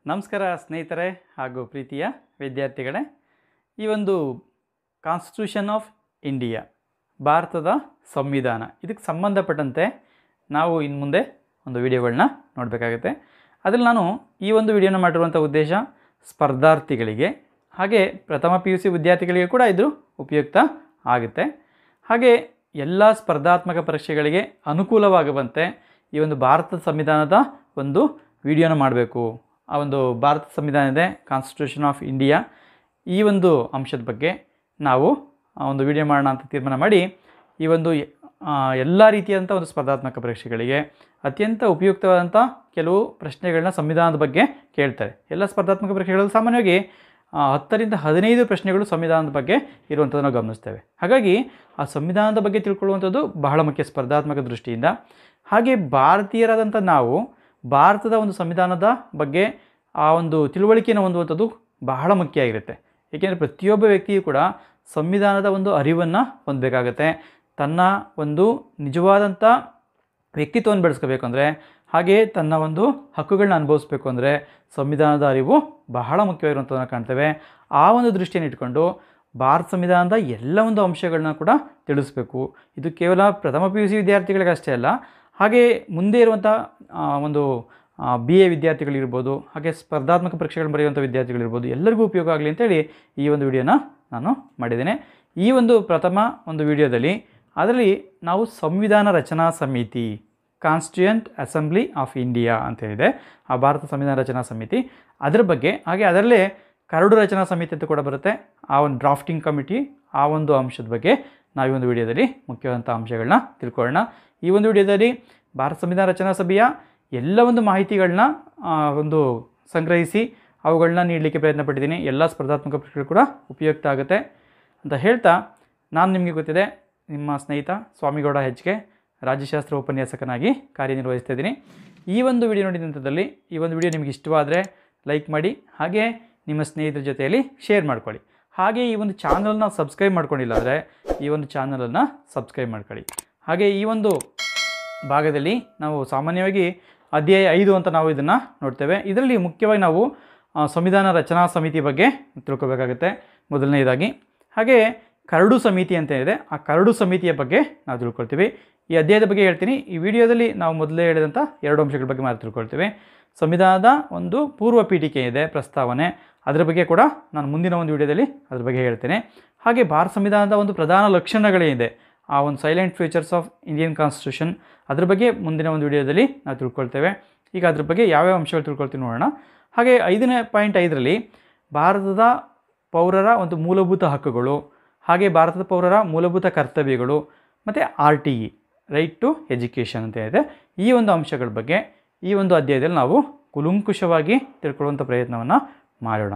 ನಮಸ್ಕಾರ ಸ್ನೇಹಿತರೆ ಹಾಗೂ ಪ್ರೀತಿಯ ವಿದ್ಯಾರ್ಥಿಗಳೇ ಈ ಒಂದು ಕಾನ್ಸ್ಟಿಟ್ಯೂಷನ್ ಆಫ್ ಇಂಡಿಯಾ ಭಾರತದ ಸಂವಿಧಾನ ಇದಕ್ಕೆ ಸಂಬಂಧಪಟ್ಟಂತೆ ನಾವು ಇನ್ನು ಮುಂದೆ ಒಂದು ವಿಡಿಯೋಗಳನ್ನ ನೋಡಬೇಕಾಗುತ್ತೆ ಅದರಲ್ಲಿ ನಾನು ಈ ಒಂದು ವಿಡಿಯೋನ ಮಾಡಿರುವಂಥ ಉದ್ದೇಶ ಸ್ಪರ್ಧಾರ್ಥಿಗಳಿಗೆ ಹಾಗೆ ಪ್ರಥಮ ಪಿ ಯು ಸಿ ವಿದ್ಯಾರ್ಥಿಗಳಿಗೆ ಕೂಡ ಇದು ಉಪಯುಕ್ತ ಆಗುತ್ತೆ ಹಾಗೆ ಎಲ್ಲ ಸ್ಪರ್ಧಾತ್ಮಕ ಪರೀಕ್ಷೆಗಳಿಗೆ ಅನುಕೂಲವಾಗುವಂತೆ ಈ ಒಂದು ಭಾರತದ ಸಂವಿಧಾನದ ಒಂದು ವಿಡಿಯೋನ ಮಾಡಬೇಕು ಆ ಒಂದು ಭಾರತ ಸಂವಿಧಾನ ಇದೆ ಕಾನ್ಸ್ಟಿಟ್ಯೂಷನ್ ಆಫ್ ಇಂಡಿಯಾ ಈ ಒಂದು ಅಂಶದ ಬಗ್ಗೆ ನಾವು ಆ ಒಂದು ವಿಡಿಯೋ ಮಾಡೋಣ ಅಂತ ತೀರ್ಮಾನ ಮಾಡಿ ಈ ಒಂದು ಎಲ್ಲ ರೀತಿಯಾದಂಥ ಒಂದು ಸ್ಪರ್ಧಾತ್ಮಕ ಪರೀಕ್ಷೆಗಳಿಗೆ ಅತ್ಯಂತ ಉಪಯುಕ್ತವಾದಂಥ ಕೆಲವು ಪ್ರಶ್ನೆಗಳನ್ನ ಸಂವಿಧಾನದ ಬಗ್ಗೆ ಕೇಳ್ತಾರೆ ಎಲ್ಲ ಸ್ಪರ್ಧಾತ್ಮಕ ಪರೀಕ್ಷೆಗಳಲ್ಲಿ ಸಾಮಾನ್ಯವಾಗಿ ಆ, ಹತ್ತರಿಂದ ಹದಿನೈದು ಪ್ರಶ್ನೆಗಳು ಸಂವಿಧಾನದ ಬಗ್ಗೆ ಇರುವಂಥದ್ದನ್ನು ನಾವು ಗಮನಿಸ್ತೇವೆ ಹಾಗಾಗಿ ಆ ಸಂವಿಧಾನದ ಬಗ್ಗೆ ತಿಳ್ಕೊಳ್ಳುವಂಥದ್ದು ಬಹಳ ಮುಖ್ಯ ಸ್ಪರ್ಧಾತ್ಮಕ ದೃಷ್ಟಿಯಿಂದ ಹಾಗೆ ಭಾರತೀಯರಾದಂಥ ನಾವು ಭಾರತದ ಒಂದು ಸಂವಿಧಾನದ ಬಗ್ಗೆ ಆ ಒಂದು ತಿಳುವಳಿಕೆಯನ್ನು ಹೊಂದುವಂಥದ್ದು ಬಹಳ ಮುಖ್ಯ ಆಗಿರುತ್ತೆ ಏಕೆಂದರೆ ಪ್ರತಿಯೊಬ್ಬ ವ್ಯಕ್ತಿಯೂ ಕೂಡ ಸಂವಿಧಾನದ ಒಂದು ಅರಿವನ್ನು ಹೊಂದಬೇಕಾಗತ್ತೆ ತನ್ನ ಒಂದು ನಿಜವಾದಂಥ ವ್ಯಕ್ತಿತ್ವವನ್ನು ಬೆಳೆಸ್ಕೋಬೇಕು ಅಂದರೆ ಹಾಗೆ ತನ್ನ ಒಂದು ಹಕ್ಕುಗಳನ್ನ ಅನುಭವಿಸ್ಬೇಕು ಅಂದರೆ ಸಂವಿಧಾನದ ಅರಿವು ಬಹಳ ಮುಖ್ಯವಾಗಿರುವಂಥದ್ದನ್ನು ಕಾಣ್ತೇವೆ ಆ ಒಂದು ದೃಷ್ಟಿಯನ್ನು ಇಟ್ಕೊಂಡು ಭಾರತ ಸಂವಿಧಾನದ ಎಲ್ಲ ಒಂದು ಅಂಶಗಳನ್ನ ಕೂಡ ತಿಳಿಸ್ಬೇಕು ಇದು ಕೇವಲ ಪ್ರಥಮ ಪಿ ಯು ಸಿ ವಿದ್ಯಾರ್ಥಿಗಳಿಗಷ್ಟೇ ಅಲ್ಲ ಹಾಗೆ ಮುಂದೆ ಇರುವಂಥ ಆ, ಒಂದು ಬಿ ಎ ವಿದ್ಯಾರ್ಥಿಗಳಿರ್ಬೋದು ಹಾಗೆ ಸ್ಪರ್ಧಾತ್ಮಕ ಪರೀಕ್ಷೆಗಳು ಬರೆಯುವಂಥ ವಿದ್ಯಾರ್ಥಿಗಳಿರ್ಬೋದು ಎಲ್ಲರಿಗೂ ಉಪಯೋಗ ಆಗಲಿ ಅಂತೇಳಿ ಈ ಒಂದು ವಿಡಿಯೋನ ನಾನು ಮಾಡಿದ್ದೇನೆ ಈ ಒಂದು ಪ್ರಥಮ ಒಂದು ವಿಡಿಯೋದಲ್ಲಿ ಅದರಲ್ಲಿ ನಾವು ಸಂವಿಧಾನ ರಚನಾ ಸಮಿತಿ ಕಾನ್ಸ್ಟಿಟ್ಯೂಯಂಟ್ ಅಸೆಂಬ್ಲಿ ಆಫ್ ಇಂಡಿಯಾ ಅಂತೇಳಿದೆ ಆ ಭಾರತ ಸಂವಿಧಾನ ರಚನಾ ಸಮಿತಿ ಅದರ ಬಗ್ಗೆ ಹಾಗೆ ಅದರಲ್ಲೇ ಕರಡು ರಚನಾ ಸಮಿತಿ ಅಂತ ಕೂಡ ಬರುತ್ತೆ ಆ ಒಂದು ಡ್ರಾಫ್ಟಿಂಗ್ ಕಮಿಟಿ ಆ ಒಂದು ಅಂಶದ ಬಗ್ಗೆ ನಾವು ಈ ಒಂದು ವಿಡಿಯೋದಲ್ಲಿ ಮುಖ್ಯವಾದಂಥ ಅಂಶಗಳನ್ನ ತಿಳ್ಕೊಳ್ಳೋಣ ಈ ಒಂದು ವಿಡಿಯೋದಲ್ಲಿ ಭಾರತ ಸಂವಿಧಾನ ರಚನಾ ಸಭೆಯ ಎಲ್ಲ ಒಂದು ಮಾಹಿತಿಗಳನ್ನ ಆ, ಒಂದು ಸಂಗ್ರಹಿಸಿ ಅವುಗಳನ್ನ ನೀಡಲಿಕ್ಕೆ ಪ್ರಯತ್ನ ಪಟ್ಟಿದ್ದೀನಿ ಎಲ್ಲ ಸ್ಪರ್ಧಾತ್ಮಕ ಪರೀಕ್ಷೆಗಳು ಕೂಡ ಉಪಯುಕ್ತ ಆಗುತ್ತೆ ಅಂತ ಹೇಳ್ತಾ ನಾನು ನಿಮಗೆ ಗೊತ್ತಿದೆ ನಿಮ್ಮ ಸ್ನೇಹಿತ ಸ್ವಾಮಿಗೌಡ ಹೆಚ್ ಕೆ ರಾಜ್ಯಶಾಸ್ತ್ರ ಉಪನ್ಯಾಸಕನಾಗಿ ಕಾರ್ಯನಿರ್ವಹಿಸ್ತಾ ಇದ್ದೀನಿ ಈ ಒಂದು ವಿಡಿಯೋ ನೋಡಿದ ನಂತರದಲ್ಲಿ ಈ ಒಂದು ವಿಡಿಯೋ ನಿಮಗೆ ಇಷ್ಟವಾದರೆ ಲೈಕ್ ಮಾಡಿ ಹಾಗೆ ನಿಮ್ಮ ಸ್ನೇಹಿತರ ಜೊತೆಯಲ್ಲಿ ಶೇರ್ ಮಾಡ್ಕೊಳ್ಳಿ ಹಾಗೆ ಈ ಒಂದು ಚಾನಲ್ನ ಸಬ್ಸ್ಕ್ರೈಬ್ ಮಾಡ್ಕೊಂಡಿಲ್ಲ ಅಂದರೆ ಈ ಒಂದು ಚಾನಲನ್ನು ಸಬ್ಸ್ಕ್ರೈಬ್ ಮಾಡ್ಕೊಳ್ಳಿ ಹಾಗೆ ಈ ಒಂದು ಭಾಗದಲ್ಲಿ ನಾವು ಸಾಮಾನ್ಯವಾಗಿ ಅಧ್ಯಾಯ ಐದು ಅಂತ ನಾವು ಇದನ್ನು ನೋಡ್ತೇವೆ ಇದರಲ್ಲಿ ಮುಖ್ಯವಾಗಿ ನಾವು ಆ, ಸಂವಿಧಾನ ರಚನಾ ಸಮಿತಿ ಬಗ್ಗೆ ತಿಳ್ಕೊಬೇಕಾಗುತ್ತೆ ಮೊದಲನೇದಾಗಿ ಹಾಗೆ ಕರಡು ಸಮಿತಿ ಅಂತ ಇದೆ ಆ ಕರಡು ಸಮಿತಿಯ ಬಗ್ಗೆ ನಾವು ತಿಳ್ಕೊಳ್ತೀವಿ ಈ ಅಧ್ಯಾಯದ ಬಗ್ಗೆ ಹೇಳ್ತೀನಿ ಈ ವಿಡಿಯೋದಲ್ಲಿ ನಾವು ಮೊದಲೇ ಹೇಳಿದಂಥ ಎರಡು ಅಂಶಗಳ ಬಗ್ಗೆ ಮಾತ್ರ ತಿಳ್ಕೊಳ್ತೀವಿ ಸಂವಿಧಾನದ ಒಂದು ಪೂರ್ವ ಪೀಠಿಕೆ ಇದೆ ಪ್ರಸ್ತಾವನೆ ಅದರ ಬಗ್ಗೆ ಕೂಡ ನಾನು ಮುಂದಿನ ಒಂದು ವಿಡಿಯೋದಲ್ಲಿ ಅದ್ರ ಬಗ್ಗೆ ಹೇಳ್ತೇನೆ ಹಾಗೆ ಭಾರತ ಸಂವಿಧಾನದ ಒಂದು ಪ್ರಧಾನ ಲಕ್ಷಣಗಳೇನಿದೆ ಆ ಒಂದು salient features of Indian constitution ಅದ್ರ ಬಗ್ಗೆ ಮುಂದಿನ ಒಂದು ವಿಡಿಯೋದಲ್ಲಿ ನಾವು ತಿಳ್ಕೊಳ್ತೇವೆ ಈಗ ಅದ್ರ ಬಗ್ಗೆ ಯಾವ್ಯಾವ ಅಂಶಗಳು ತಿಳ್ಕೊಳ್ತೀವಿ ನೋಡೋಣ ಹಾಗೆ ಐದನೇ ಪಾಯಿಂಟ್ ಐದರಲ್ಲಿ ಭಾರತದ ಪೌರರ ಒಂದು ಮೂಲಭೂತ ಹಕ್ಕುಗಳು ಹಾಗೆ ಭಾರತದ ಪೌರರ ಮೂಲಭೂತ ಕರ್ತವ್ಯಗಳು ಮತ್ತು R T E right to education ಅಂತ ಇದೆ ಈ ಒಂದು ಅಂಶಗಳ ಬಗ್ಗೆ ಈ ಒಂದು ಅಧ್ಯಾಯದಲ್ಲಿ ನಾವು ಕುಲುಂಕುಷವಾಗಿ ತಿಳ್ಕೊಳ್ಳುವಂಥ ಪ್ರಯತ್ನವನ್ನು ಮಾಡೋಣ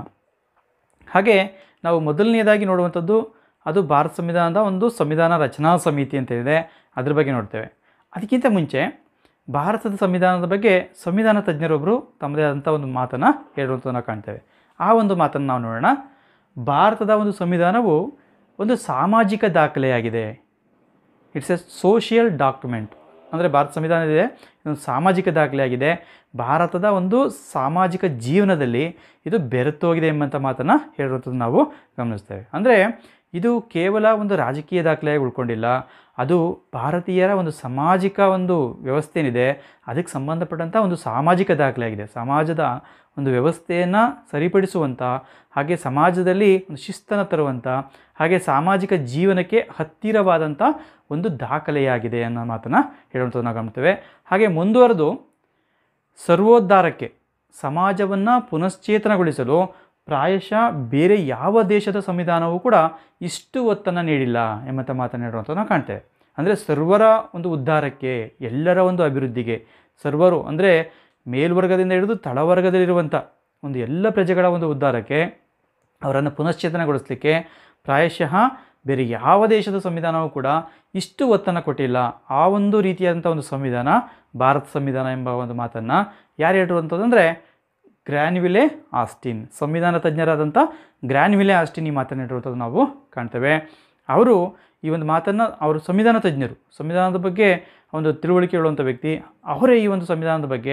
ಹಾಗೆ ನಾವು ಮೊದಲನೆಯದಾಗಿ ನೋಡುವಂಥದ್ದು ಅದು ಭಾರತ ಸಂವಿಧಾನದ ಒಂದು ಸಂವಿಧಾನ ರಚನಾ ಸಮಿತಿ ಅಂತ ಇದೆ ಅದ್ರ ಬಗ್ಗೆ ನೋಡ್ತೇವೆ ಅದಕ್ಕಿಂತ ಮುಂಚೆ ಭಾರತದ ಸಂವಿಧಾನದ ಬಗ್ಗೆ ಸಂವಿಧಾನ ತಜ್ಞರೊಬ್ಬರು ತಮ್ಮದೇ ಆದಂಥ ಒಂದು ಮಾತನ್ನು ಹೇಳುವಂಥದ್ದನ್ನು ಕಾಣ್ತೇವೆ ಆ ಒಂದು ಮಾತನ್ನು ನಾವು ನೋಡೋಣ ಭಾರತದ ಒಂದು ಸಂವಿಧಾನವು ಒಂದು ಸಾಮಾಜಿಕ ದಾಖಲೆಯಾಗಿದೆ ಇಟ್ಸ್ ಎ ಸೋಷಿಯಲ್ ಡಾಕ್ಯುಮೆಂಟ್ ಅಂದರೆ ಭಾರತ ಸಂವಿಧಾನ ಇದೆ ಇದೊಂದು ಸಾಮಾಜಿಕ ದಾಖಲೆಯಾಗಿದೆ ಭಾರತದ ಒಂದು ಸಾಮಾಜಿಕ ಜೀವನದಲ್ಲಿ ಇದು ಬೆರೆತೋಗಿದೆ ಎಂಬಂಥ ಮಾತನ್ನು ಹೇಳುವಂಥದ್ದು ನಾವು ಗಮನಿಸ್ತೇವೆ ಅಂದರೆ ಇದು ಕೇವಲ ಒಂದು ರಾಜಕೀಯ ದಾಖಲೆಯಾಗಿ ಉಳ್ಕೊಂಡಿಲ್ಲ ಅದು ಭಾರತೀಯರ ಒಂದು ಸಾಮಾಜಿಕ ಒಂದು ವ್ಯವಸ್ಥೆ ಏನಿದೆ ಅದಕ್ಕೆ ಸಂಬಂಧಪಟ್ಟಂಥ ಒಂದು ಸಾಮಾಜಿಕ ದಾಖಲೆಯಾಗಿದೆ ಸಮಾಜದ ಒಂದು ವ್ಯವಸ್ಥೆಯನ್ನು ಸರಿಪಡಿಸುವಂಥ ಹಾಗೆ ಸಮಾಜದಲ್ಲಿ ಒಂದು ಶಿಸ್ತನ್ನು ತರುವಂಥ ಹಾಗೆ ಸಾಮಾಜಿಕ ಜೀವನಕ್ಕೆ ಹತ್ತಿರವಾದಂಥ ಒಂದು ದಾಖಲೆಯಾಗಿದೆ ಅನ್ನೋ ಮಾತನ್ನು ಹೇಳುವಂಥದ್ದು ನಾವು ಕಾಣ್ತೇವೆ ಹಾಗೆ ಮುಂದುವರೆದು ಸರ್ವೋದ್ಧಾರಕ್ಕೆ ಸಮಾಜವನ್ನು ಪುನಶ್ಚೇತನಗೊಳಿಸಲು ಪ್ರಾಯಶಃ ಬೇರೆ ಯಾವ ದೇಶದ ಸಂವಿಧಾನವೂ ಕೂಡ ಇಷ್ಟು ಒತ್ತನ್ನು ನೀಡಿಲ್ಲ ಎಂಬಂಥ ಮಾತನ್ನು ಹೇಳುವಂಥದ್ದು ನಾವು ಕಾಣ್ತೇವೆ ಅಂದರೆ ಸರ್ವರ ಒಂದು ಉದ್ಧಾರಕ್ಕೆ ಎಲ್ಲರ ಒಂದು ಅಭಿವೃದ್ಧಿಗೆ ಸರ್ವರು ಅಂದರೆ ಮೇಲ್ವರ್ಗದಿಂದ ಹಿಡಿದು ತಳವರ್ಗದಲ್ಲಿರುವಂಥ ಒಂದು ಎಲ್ಲ ಪ್ರಜೆಗಳ ಒಂದು ಉದ್ಧಾರಕ್ಕೆ ಅವರನ್ನು ಪುನಶ್ಚೇತನಗೊಳಿಸಲಿಕ್ಕೆ ಪ್ರಾಯಶಃ ಬೇರೆ ಯಾವ ದೇಶದ ಸಂವಿಧಾನವೂ ಕೂಡ ಇಷ್ಟು ಒತ್ತನ್ನು ಕೊಟ್ಟಿಲ್ಲ ಆ ಒಂದು ರೀತಿಯಾದಂಥ ಒಂದು ಸಂವಿಧಾನ ಭಾರತ ಸಂವಿಧಾನ ಎಂಬ ಒಂದು ಮಾತನ್ನು ಯಾರು ಹೇಳಿರುವಂಥದ್ದು ಅಂದರೆ ಗ್ರ್ಯಾನ್ವಿಲೆ ಆಸ್ಟಿನ್ ಸಂವಿಧಾನ ತಜ್ಞರಾದಂಥ ಗ್ರ್ಯಾನ್ವಿಲೆ ಆಸ್ಟಿನ್ ಈ ಮಾತನ್ನು ಹೇಳಿರುವಂಥದ್ದು ನಾವು ಕಾಣ್ತೇವೆ ಅವರು ಈ ಒಂದು ಮಾತನ್ನು ಅವರು ಸಂವಿಧಾನ ತಜ್ಞರು ಸಂವಿಧಾನದ ಬಗ್ಗೆ ಒಂದು ತಿಳುವಳಿಕೆ ಹೇಳುವಂಥ ವ್ಯಕ್ತಿ ಅವರೇ ಈ ಒಂದು ಸಂವಿಧಾನದ ಬಗ್ಗೆ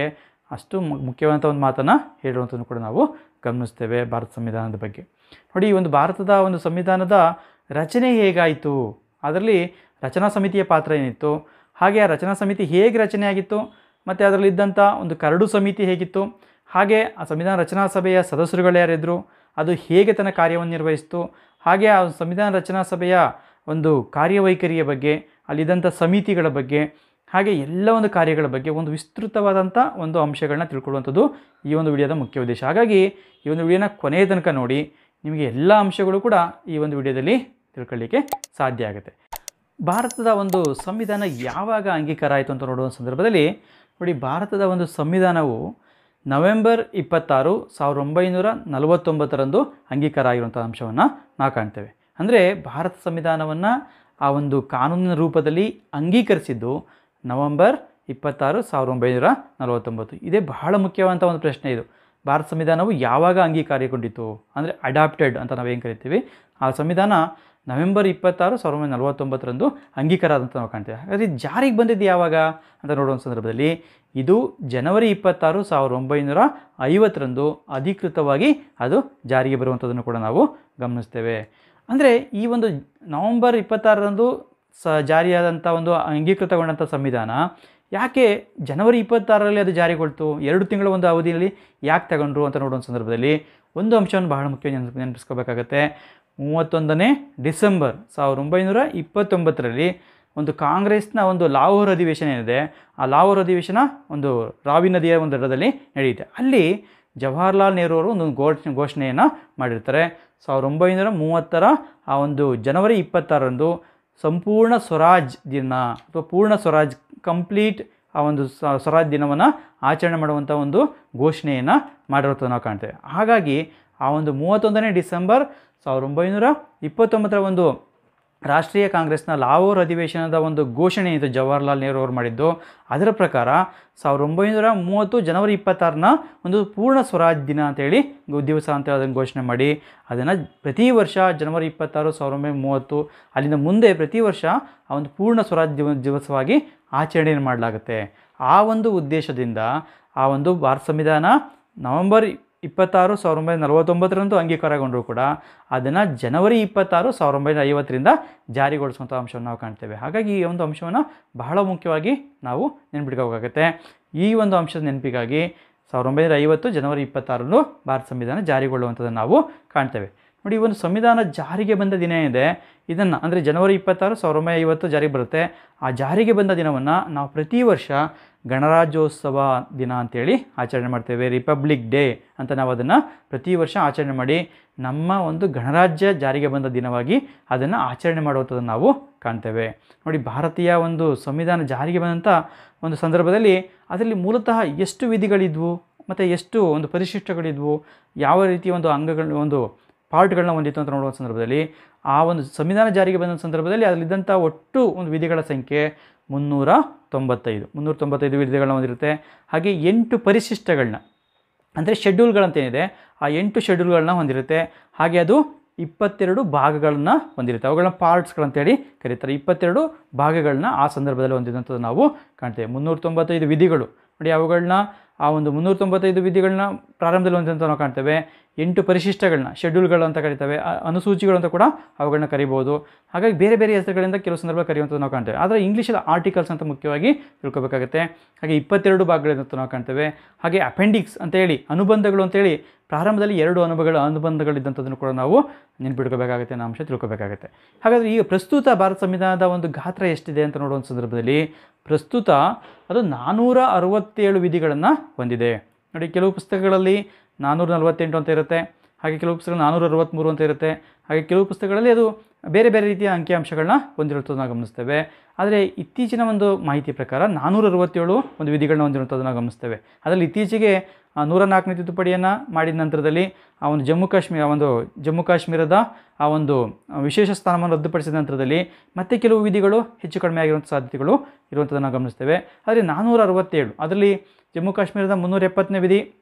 ಅಷ್ಟು ಮು- ಮುಖ್ಯವಾದಂಥ ಒಂದು ಮಾತನ್ನು ಹೇಳುವಂಥದ್ದು ಕೂಡ ನಾವು ಗಮನಿಸ್ತೇವೆ ಭಾರತ ಸಂವಿಧಾನದ ಬಗ್ಗೆ ನೋಡಿ ಈ ಒಂದು ಭಾರತದ ಒಂದು ಸಂವಿಧಾನದ ರಚನೆ ಹೇಗಾಯಿತು ಅದರಲ್ಲಿ ರಚನಾ ಸಮಿತಿಯ ಪಾತ್ರ ಏನಿತ್ತು ಹಾಗೆ ಆ ರಚನಾ ಸಮಿತಿ ಹೇಗೆ ರಚನೆ ಆಗಿತ್ತು ಮತ್ತು ಅದರಲ್ಲಿದ್ದಂಥ ಒಂದು ಕರಡು ಸಮಿತಿ ಹೇಗಿತ್ತು ಹಾಗೆ ಆ ಸಂವಿಧಾನ ರಚನಾ ಸಭೆಯ ಸದಸ್ಯರುಗಳು ಯಾರಿದ್ರು ಅದು ಹೇಗೆ ತನ್ನ ಕಾರ್ಯವನ್ನು ನಿರ್ವಹಿಸಿತು ಹಾಗೆ ಆ ಸಂವಿಧಾನ ರಚನಾ ಸಭೆಯ ಒಂದು ಕಾರ್ಯವೈಖರಿಯ ಬಗ್ಗೆ ಅಲ್ಲಿದ್ದಂಥ ಸಮಿತಿಗಳ ಬಗ್ಗೆ ಹಾಗೆ ಎಲ್ಲ ಒಂದು ಕಾರ್ಯಗಳ ಬಗ್ಗೆ ಒಂದು ವಿಸ್ತೃತವಾದಂಥ ಒಂದು ಅಂಶಗಳನ್ನ ತಿಳ್ಕೊಳ್ಳುವಂಥದ್ದು ಈ ಒಂದು ವಿಡಿಯೋದ ಮುಖ್ಯ ಉದ್ದೇಶ ಹಾಗಾಗಿ ಈ ಒಂದು ವಿಡಿಯೋನ ಕೊನೆಯ ತನಕ ನೋಡಿ ನಿಮಗೆ ಎಲ್ಲ ಅಂಶಗಳು ಕೂಡ ಈ ಒಂದು ವಿಡಿಯೋದಲ್ಲಿ ತಿಳ್ಕೊಳ್ಳಿಕ್ಕೆ ಸಾಧ್ಯ ಆಗುತ್ತೆ ಭಾರತದ ಒಂದು ಸಂವಿಧಾನ ಯಾವಾಗ ಅಂಗೀಕಾರ ಆಯಿತು ಅಂತ ನೋಡುವ ಸಂದರ್ಭದಲ್ಲಿ ನೋಡಿ ಭಾರತದ ಒಂದು ಸಂವಿಧಾನವು ನವೆಂಬರ್ ಇಪ್ಪತ್ತಾರು ಸಾವಿರದ ಒಂಬೈನೂರ ನಲವತ್ತೊಂಬತ್ತರಂದು ಅಂಗೀಕಾರ ಆಗಿರುವಂಥ ಅಂಶವನ್ನು ನಾವು ಕಾಣ್ತೇವೆ ಅಂದರೆ ಭಾರತ ಸಂವಿಧಾನವನ್ನು ಆ ಒಂದು ಕಾನೂನಿನ ರೂಪದಲ್ಲಿ ಅಂಗೀಕರಿಸಿದ್ದು ನವೆಂಬರ್ ಇಪ್ಪತ್ತಾರು ಸಾವಿರದ ಒಂಬೈನೂರ ನಲವತ್ತೊಂಬತ್ತು ಇದೇ ಬಹಳ ಮುಖ್ಯವಾದಂಥ ಒಂದು ಪ್ರಶ್ನೆ ಇದು ಭಾರತ ಸಂವಿಧಾನವು ಯಾವಾಗ ಅಂಗೀಕಾರಗೊಂಡಿತು ಅಂದರೆ ಅಡಾಪ್ಟೆಡ್ ಅಂತ ನಾವೇನು ಕರಿತೀವಿ ಆ ಸಂವಿಧಾನ ನವೆಂಬರ್ ಇಪ್ಪತ್ತಾರು ಸಾವಿರದ ಒಂಬೈನೂರ ನಲವತ್ತೊಂಬತ್ತರಂದು ಅಂಗೀಕಾರ ಆದಂತ ನಾವು ಕಾಣ್ತೇವೆ ಹಾಗಾದರೆ ಇದು ಜಾರಿಗೆ ಬಂದಿದ್ದು ಯಾವಾಗ ಅಂತ ನೋಡುವ ಸಂದರ್ಭದಲ್ಲಿ ಇದು ಜನವರಿ ಇಪ್ಪತ್ತಾರು ಸಾವಿರದ ಒಂಬೈನೂರ ಐವತ್ತರಂದು ಅಧಿಕೃತವಾಗಿ ಅದು ಜಾರಿಗೆ ಬರುವಂಥದ್ದನ್ನು ಕೂಡ ನಾವು ಗಮನಿಸ್ತೇವೆ ಅಂದರೆ ಈ ಒಂದು ನವಂಬರ್ ಇಪ್ಪತ್ತಾರರಂದು ಸ ಜಾರಿಯಾದಂಥ ಒಂದು ಅಂಗೀಕೃತಗೊಂಡಂಥ ಸಂವಿಧಾನ ಯಾಕೆ ಜನವರಿ ಇಪ್ಪತ್ತಾರರಲ್ಲಿ ಅದು ಜಾರಿಗೊಳ್ತು ಎರಡು ತಿಂಗಳ ಒಂದು ಅವಧಿಯಲ್ಲಿ ಯಾಕೆ ತಗೊಂಡ್ರು ಅಂತ ನೋಡುವ ಸಂದರ್ಭದಲ್ಲಿ ಒಂದು ಅಂಶವನ್ನು ಬಹಳ ಮುಖ್ಯ ನೆನಪು ನೆನಪಿಸ್ಕೋಬೇಕಾಗತ್ತೆ ಮೂವತ್ತೊಂದನೇ ಡಿಸೆಂಬರ್ ಸಾವಿರದ ಒಂಬೈನೂರ ಇಪ್ಪತ್ತೊಂಬತ್ತರಲ್ಲಿ ಒಂದು ಕಾಂಗ್ರೆಸ್ನ ಒಂದು ಲಾಹೋರ್ ಅಧಿವೇಶನ ಏನಿದೆ ಆ ಲಾಹೋರ್ ಅಧಿವೇಶನ ಒಂದು ರಾವಿ ನದಿಯ ಒಂದು ದಡದಲ್ಲಿ ನಡೆಯುತ್ತೆ ಅಲ್ಲಿ ಜವಾಹರ್ಲಾಲ್ ನೆಹರು ಅವರು ಒಂದು ಘೋಷಣೆ ಘೋಷಣೆಯನ್ನು ಮಾಡಿರ್ತಾರೆ ಸಾವಿರದ ಒಂಬೈನೂರ ಮೂವತ್ತರ ಆ ಒಂದು ಜನವರಿ ಇಪ್ಪತ್ತಾರರಂದು ಸಂಪೂರ್ಣ ಸ್ವರಾಜ್ ದಿನ ಅಥವಾ ಪೂರ್ಣ ಸ್ವರಾಜ್ ಕಂಪ್ಲೀಟ್ ಆ ಒಂದು ಸ- ಸ್ವರಾಜ್ ದಿನವನ್ನು ಆಚರಣೆ ಮಾಡುವಂಥ ಒಂದು ಘೋಷಣೆಯನ್ನು ಮಾಡಿರುವಂಥದ್ದು ನಾವು ಕಾಣ್ತೇವೆ ಹಾಗಾಗಿ ಆ ಒಂದು ಮೂವತ್ತೊಂದನೇ ಡಿಸೆಂಬರ್ ಸಾವಿರದ ಒಂಬೈನೂರ ಇಪ್ಪತ್ತೊಂಬತ್ತರ ಒಂದು ರಾಷ್ಟ್ರೀಯ ಕಾಂಗ್ರೆಸ್ನ ಲಾಹೋರ್ ಅಧಿವೇಶನದ ಒಂದು ಘೋಷಣೆ ಇದು ಜವಾಹರ್ಲಾಲ್ ನೆಹರು ಅವರು ಮಾಡಿದ್ದು ಅದರ ಪ್ರಕಾರ ಸಾವಿರದ ಒಂಬೈನೂರ ಮೂವತ್ತು ಜನವರಿ ಇಪ್ಪತ್ತಾರನ ಒಂದು ಪೂರ್ಣ ಸ್ವರಾಜ್ ದಿನ ಅಂತೇಳಿ ಗು- ದಿವಸ ಅಂತ ಅದನ್ನು ಘೋಷಣೆ ಮಾಡಿ ಅದನ್ನು ಪ್ರತಿ ವರ್ಷ ಜನವರಿ ಇಪ್ಪತ್ತಾರು ಸಾವಿರದ ಒಂಬೈನೂರ ಮೂವತ್ತು ಅಲ್ಲಿಂದ ಮುಂದೆ ಪ್ರತಿ ವರ್ಷ ಆ ಒಂದು ಪೂರ್ಣ ಸ್ವರಾಜ್ ದಿವ ದಿವಸವಾಗಿ ಆಚರಣೆಯನ್ನು ಮಾಡಲಾಗುತ್ತೆ ಆ ಒಂದು ಉದ್ದೇಶದಿಂದ ಆ ಒಂದು ಭಾರತ ಸಂವಿಧಾನ ನವೆಂಬರ್ ಇಪ್ಪತ್ತಾರು ಸಾವಿರದ ಒಂಬೈನೂರ ನಲವತ್ತೊಂಬತ್ತರಂದು ಅಂಗೀಕಾರಗೊಂಡರೂ ಕೂಡ ಅದನ್ನು ಜನವರಿ ಇಪ್ಪತ್ತಾರು ಸಾವಿರದ ಒಂಬೈನೂರ ಐವತ್ತರಿಂದ ಜಾರಿಗೊಳಿಸುವಂಥ ಅಂಶವನ್ನು ನಾವು ಕಾಣ್ತೇವೆ ಹಾಗಾಗಿ ಈ ಒಂದು ಅಂಶವನ್ನು ಬಹಳ ಮುಖ್ಯವಾಗಿ ನಾವು ನೆನ್ಪಿಟ್ಕೋಬೇಕಾಗತ್ತೆ ಈ ಒಂದು ಅಂಶದ ನೆನಪಿಗಾಗಿ ಸಾವಿರದ ಒಂಬೈನೂರ ಐವತ್ತು ಜನವರಿ ಇಪ್ಪತ್ತಾರರಂದು ಭಾರತ ಸಂವಿಧಾನ ಜಾರಿಗೊಳ್ಳುವಂಥದ್ದನ್ನು ನಾವು ಕಾಣ್ತೇವೆ ನೋಡಿ ಈ ಒಂದು ಸಂವಿಧಾನ ಜಾರಿಗೆ ಬಂದ ದಿನ ಏನಿದೆ ಇದನ್ನು ಅಂದರೆ ಜನವರಿ ಇಪ್ಪತ್ತಾರು ಸಾವಿರದ ಒಂಬೈನೂರ ಐವತ್ತು ಜಾರಿಗೆ ಬರುತ್ತೆ ಆ ಜಾರಿಗೆ ಬಂದ ದಿನವನ್ನು ನಾವು ಪ್ರತಿ ವರ್ಷ ಗಣರಾಜ್ಯೋತ್ಸವ ದಿನ ಅಂತೇಳಿ ಆಚರಣೆ ಮಾಡ್ತೇವೆ ರಿಪಬ್ಲಿಕ್ ಡೇ ಅಂತ ನಾವು ಅದನ್ನು ಪ್ರತಿ ವರ್ಷ ಆಚರಣೆ ಮಾಡಿ ನಮ್ಮ ಒಂದು ಗಣರಾಜ್ಯ ಜಾರಿಗೆ ಬಂದ ದಿನವಾಗಿ ಅದನ್ನು ಆಚರಣೆ ಮಾಡುವಂಥದ್ದನ್ನು ನಾವು ಕಾಣ್ತೇವೆ ನೋಡಿ ಭಾರತೀಯ ಒಂದು ಸಂವಿಧಾನ ಜಾರಿಗೆ ಬಂದಂಥ ಒಂದು ಸಂದರ್ಭದಲ್ಲಿ ಅದರಲ್ಲಿ ಮೂಲತಃ ಎಷ್ಟು ವಿಧಿಗಳಿದ್ವು ಮತ್ತು ಎಷ್ಟು ಒಂದು ಪರಿಶಿಷ್ಟಗಳಿದ್ವು ಯಾವ ರೀತಿಯ ಒಂದು ಅಂಗಗಳು ಒಂದು ಪಾರ್ಟ್ಗಳನ್ನ ಹೊಂದಿತ್ತು ಅಂತ ನೋಡುವ ಸಂದರ್ಭದಲ್ಲಿ ಆ ಒಂದು ಸಂವಿಧಾನ ಜಾರಿಗೆ ಬಂದ ಸಂದರ್ಭದಲ್ಲಿ ಅದರಲ್ಲಿದ್ದಂಥ ಒಟ್ಟು ಒಂದು ವಿಧಿಗಳ ಸಂಖ್ಯೆ ಮುನ್ನೂರ ತೊಂಬತ್ತೈದು ಮುನ್ನೂರ ತೊಂಬತ್ತೈದು ವಿಧಿಗಳನ್ನ ಹೊಂದಿರುತ್ತೆ ಹಾಗೆ ಎಂಟು ಪರಿಶಿಷ್ಟಗಳನ್ನ ಅಂದರೆ ಶೆಡ್ಯೂಲ್ಗಳಂತೇನಿದೆ ಆ ಎಂಟು ಶೆಡ್ಯೂಲ್ಗಳನ್ನ ಹೊಂದಿರುತ್ತೆ ಹಾಗೆ ಅದು ಇಪ್ಪತ್ತೆರಡು ಭಾಗಗಳನ್ನ ಹೊಂದಿರುತ್ತೆ ಅವುಗಳನ್ನ ಪಾರ್ಟ್ಸ್ಗಳಂತೇಳಿ ಕರೀತಾರೆ ಇಪ್ಪತ್ತೆರಡು ಭಾಗಗಳನ್ನ ಆ ಸಂದರ್ಭದಲ್ಲಿ ಹೊಂದಿದಂಥದ್ದು ನಾವು ಕಾಣ್ತೇವೆ ಮುನ್ನೂರ ತೊಂಬತ್ತೈದು ವಿಧಿಗಳು ನೋಡಿ ಅವುಗಳನ್ನ ಆ ಒಂದು ಮುನ್ನೂರ ತೊಂಬತ್ತೈದು ವಿಧಿಗಳನ್ನ ಪ್ರಾರಂಭದಲ್ಲಿ ಹೊಂದಿದಂಥ ನಾವು ಕಾಣ್ತೇವೆ ಎಂಟು ಪರಿಶಿಷ್ಟಗಳನ್ನ ಶೆಡ್ಯೂಲ್ಗಳು ಅಂತ ಕರಿತೇವೆ ಆ ಅನುಸೂಚಿಗಳು ಅಂತ ಕೂಡ ಅವುಗಳನ್ನ ಕರಿಬೋದು ಹಾಗಾಗಿ ಬೇರೆ ಬೇರೆ ಹೆಸರುಗಳಿಂದ ಕೆಲವು ಸಂದರ್ಭ ಕರೆಯುವಂಥದ್ದು ನಾವು ಕಾಣ್ತೇವೆ ಆದರೆ ಇಂಗ್ಲೀಷಲ್ಲಿ ಆರ್ಟಿಕಲ್ಸ್ ಅಂತ ಮುಖ್ಯವಾಗಿ ತಿಳ್ಕೊಬೇಕಾಗುತ್ತೆ ಹಾಗೆ ಇಪ್ಪತ್ತೆರಡು ಭಾಗಗಳಿಂದ ನಾವು ಕಾಣ್ತೇವೆ ಹಾಗೆ ಅಪೆಂಡಿಕ್ಸ್ ಅಂತೇಳಿ ಅನುಬಂಧಗಳು ಅಂತೇಳಿ ಪ್ರಾರಂಭದಲ್ಲಿ ಎರಡು ಅನುಭವಗಳು ಅನುಬಂಧಗಳಿದ್ದಂಥದ್ದನ್ನು ಕೂಡ ನಾವು ನೆನ್ಪಿಟ್ಕೋಬೇಕಾಗುತ್ತೆ ಅನ್ನೋ ಅಂಶ ತಿಳ್ಕೊಬೇಕಾಗುತ್ತೆ ಹಾಗಾದರೆ ಈಗ ಪ್ರಸ್ತುತ ಭಾರತ ಸಂವಿಧಾನದ ಒಂದು ಗಾತ್ರ ಎಷ್ಟಿದೆ ಅಂತ ನೋಡುವ ಸಂದರ್ಭದಲ್ಲಿ ಪ್ರಸ್ತುತ ಅದು ನಾನ್ನೂರ ಅರವತ್ತೇಳು ವಿಧಿಗಳನ್ನು ಹೊಂದಿದೆ ನೋಡಿ ಕೆಲವು ಪುಸ್ತಕಗಳಲ್ಲಿ ನಾನ್ನೂರ ನಲವತ್ತೆಂಟು ಅಂತ ಇರುತ್ತೆ ಹಾಗೆ ಕೆಲವು ಪುಸ್ತಕಗಳು ನಾನ್ನೂರ ಅರವತ್ತ್ಮೂರು ಅಂತ ಇರುತ್ತೆ ಹಾಗೆ ಕೆಲವು ಪುಸ್ತಕಗಳಲ್ಲಿ ಅದು ಬೇರೆ ಬೇರೆ ರೀತಿಯ ಅಂಕಿಅಂಶಗಳನ್ನ ಹೊಂದಿರುವಂಥದ್ದು ನಾವು ಗಮನಿಸ್ತೇವೆ ಆದರೆ ಇತ್ತೀಚಿನ ಒಂದು ಮಾಹಿತಿ ಪ್ರಕಾರ ನಾನ್ನೂರ ಅರವತ್ತೇಳು ಒಂದು ವಿಧಿಗಳನ್ನ ಹೊಂದಿರುವಂಥದ್ದು ನಾವು ಗಮನಿಸ್ತೇವೆ ಅದರಲ್ಲಿ ಇತ್ತೀಚೆಗೆ ಆ, ನೂರ ನಾಲ್ಕನೇ ತಿದ್ದುಪಡಿಯನ್ನು ಮಾಡಿದ ನಂತರದಲ್ಲಿ ಆ ಒಂದು ಜಮ್ಮು ಕಾಶ್ಮೀರ ಒಂದು ಜಮ್ಮು ಕಾಶ್ಮೀರದ ಆ ಒಂದು ಆ, ವಿಶೇಷ ಸ್ಥಾನವನ್ನು ರದ್ದುಪಡಿಸಿದ ನಂತರದಲ್ಲಿ ಮತ್ತೆ ಕೆಲವು ವಿಧಿಗಳು ಹೆಚ್ಚು ಕಡಿಮೆ ಆಗಿರುವಂಥ ಸಾಧ್ಯತೆಗಳು ಇರುವಂಥದ್ದನ್ನು ನಾವು ಗಮನಿಸ್ತೇವೆ ಆದರೆ ನಾನ್ನೂರ ಅರವತ್ತೇಳು ಅದರಲ್ಲಿ ಜಮ್ಮು ಕಾಶ್ಮೀರದ ಮುನ್ನೂರ ಎಪ್ಪತ್ತನೇ ವಿಧಿ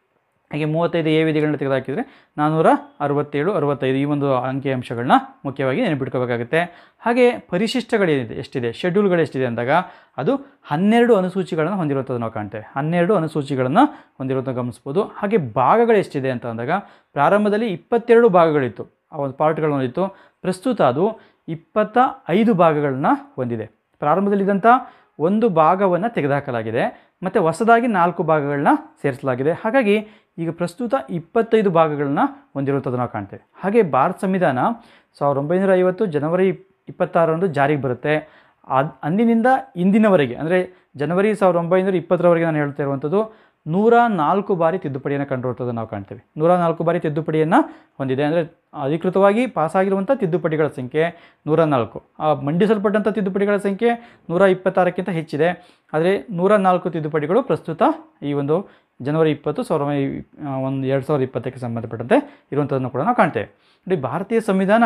ಹಾಗೆ ಮೂವತ್ತೈದು ಎ ವಿಧಿಗಳನ್ನ ತೆಗೆದುಹಾಕಿದರೆ ನಾನ್ನೂರ ಅರವತ್ತೇಳು ಅರವತ್ತೈದು ಈ ಒಂದು ಅಂಕಿಅಂಶಗಳನ್ನ ಮುಖ್ಯವಾಗಿ ನೆನಪಿಟ್ಕೋಬೇಕಾಗುತ್ತೆ ಹಾಗೆ ಪರಿಶಿಷ್ಟಗಳೇನಿದೆ ಎಷ್ಟಿದೆ ಶೆಡ್ಯೂಲ್ಗಳು ಎಷ್ಟಿದೆ ಅಂದಾಗ ಅದು ಹನ್ನೆರಡು ಅನುಸೂಚಿಗಳನ್ನು ಹೊಂದಿರುವಂಥದ್ದು ನಾವು ಕಾಣ್ತೇವೆ ಹನ್ನೆರಡು ಅನುಸೂಚಿಗಳನ್ನು ಹೊಂದಿರುವಂಥ ಗಮನಿಸ್ಬೋದು ಹಾಗೆ ಭಾಗಗಳು ಎಷ್ಟಿದೆ ಅಂತ ಅಂದಾಗ ಪ್ರಾರಂಭದಲ್ಲಿ ಇಪ್ಪತ್ತೆರಡು ಭಾಗಗಳಿತ್ತು ಆ ಒಂದು ಪಾರ್ಟ್ಗಳು ಹೊಂದಿತ್ತು ಪ್ರಸ್ತುತ ಅದು ಇಪ್ಪತ್ತ ಐದು ಭಾಗಗಳನ್ನ ಹೊಂದಿದೆ ಪ್ರಾರಂಭದಲ್ಲಿದ್ದಂಥ ಒಂದು ಭಾಗವನ್ನು ತೆಗೆದುಹಾಕಲಾಗಿದೆ ಮತ್ತು ಹೊಸದಾಗಿ ನಾಲ್ಕು ಭಾಗಗಳನ್ನ ಸೇರಿಸಲಾಗಿದೆ ಹಾಗಾಗಿ ಈಗ ಪ್ರಸ್ತುತ ಇಪ್ಪತ್ತೈದು ಭಾಗಗಳನ್ನ ಹೊಂದಿರುವಂಥದ್ದು ನಾವು ಕಾಣ್ತೇವೆ ಹಾಗೆ ಭಾರತ ಸಂವಿಧಾನ ಸಾವಿರದ ಒಂಬೈನೂರ ಐವತ್ತು ಜನವರಿ ಇಪ್ಪತ್ತಾರರಂದು ಜಾರಿಗೆ ಬರುತ್ತೆ ಅದು ಅಂದಿನಿಂದ ಇಂದಿನವರೆಗೆ ಅಂದರೆ ಜನವರಿ ಸಾವಿರದ ಒಂಬೈನೂರ ಇಪ್ಪತ್ತರವರೆಗೆ ನಾನು ಹೇಳ್ತಾ ಇರುವಂಥದ್ದು ನೂರ ನಾಲ್ಕು ಬಾರಿ ತಿದ್ದುಪಡಿಯನ್ನು ಕಂಡಿರುವಂಥದ್ದು ನಾವು ಕಾಣ್ತೇವೆ ನೂರ ನಾಲ್ಕು ಬಾರಿ ತಿದ್ದುಪಡಿಯನ್ನು ಹೊಂದಿದೆ ಅಂದರೆ ಅಧಿಕೃತವಾಗಿ ಪಾಸಾಗಿರುವಂಥ ತಿದ್ದುಪಡಿಗಳ ಸಂಖ್ಯೆ ನೂರ ನಾಲ್ಕು ಆ ಮಂಡಿಸಲ್ಪಟ್ಟಂಥ ತಿದ್ದುಪಡಿಗಳ ಸಂಖ್ಯೆ ನೂರ ಇಪ್ಪತ್ತಾರಕ್ಕಿಂತ ಹೆಚ್ಚಿದೆ ಆದರೆ ನೂರ ನಾಲ್ಕು ತಿದ್ದುಪಡಿಗಳು ಪ್ರಸ್ತುತ ಈ ಒಂದು ಜನವರಿ ಇಪ್ಪತ್ತು ಸಾವಿರದ ಒಂಬೈ- ಆ, ಒಂದು ಎರಡು ಸಾವಿರದ ಇಪ್ಪತ್ತಕ್ಕೆ ಸಂಬಂಧಪಟ್ಟಂತೆ ಇರುವಂಥದ್ದನ್ನು ಕೂಡ ನಾವು ಕಾಣ್ತೇವೆ ನೋಡಿ ಭಾರತೀಯ ಸಂವಿಧಾನ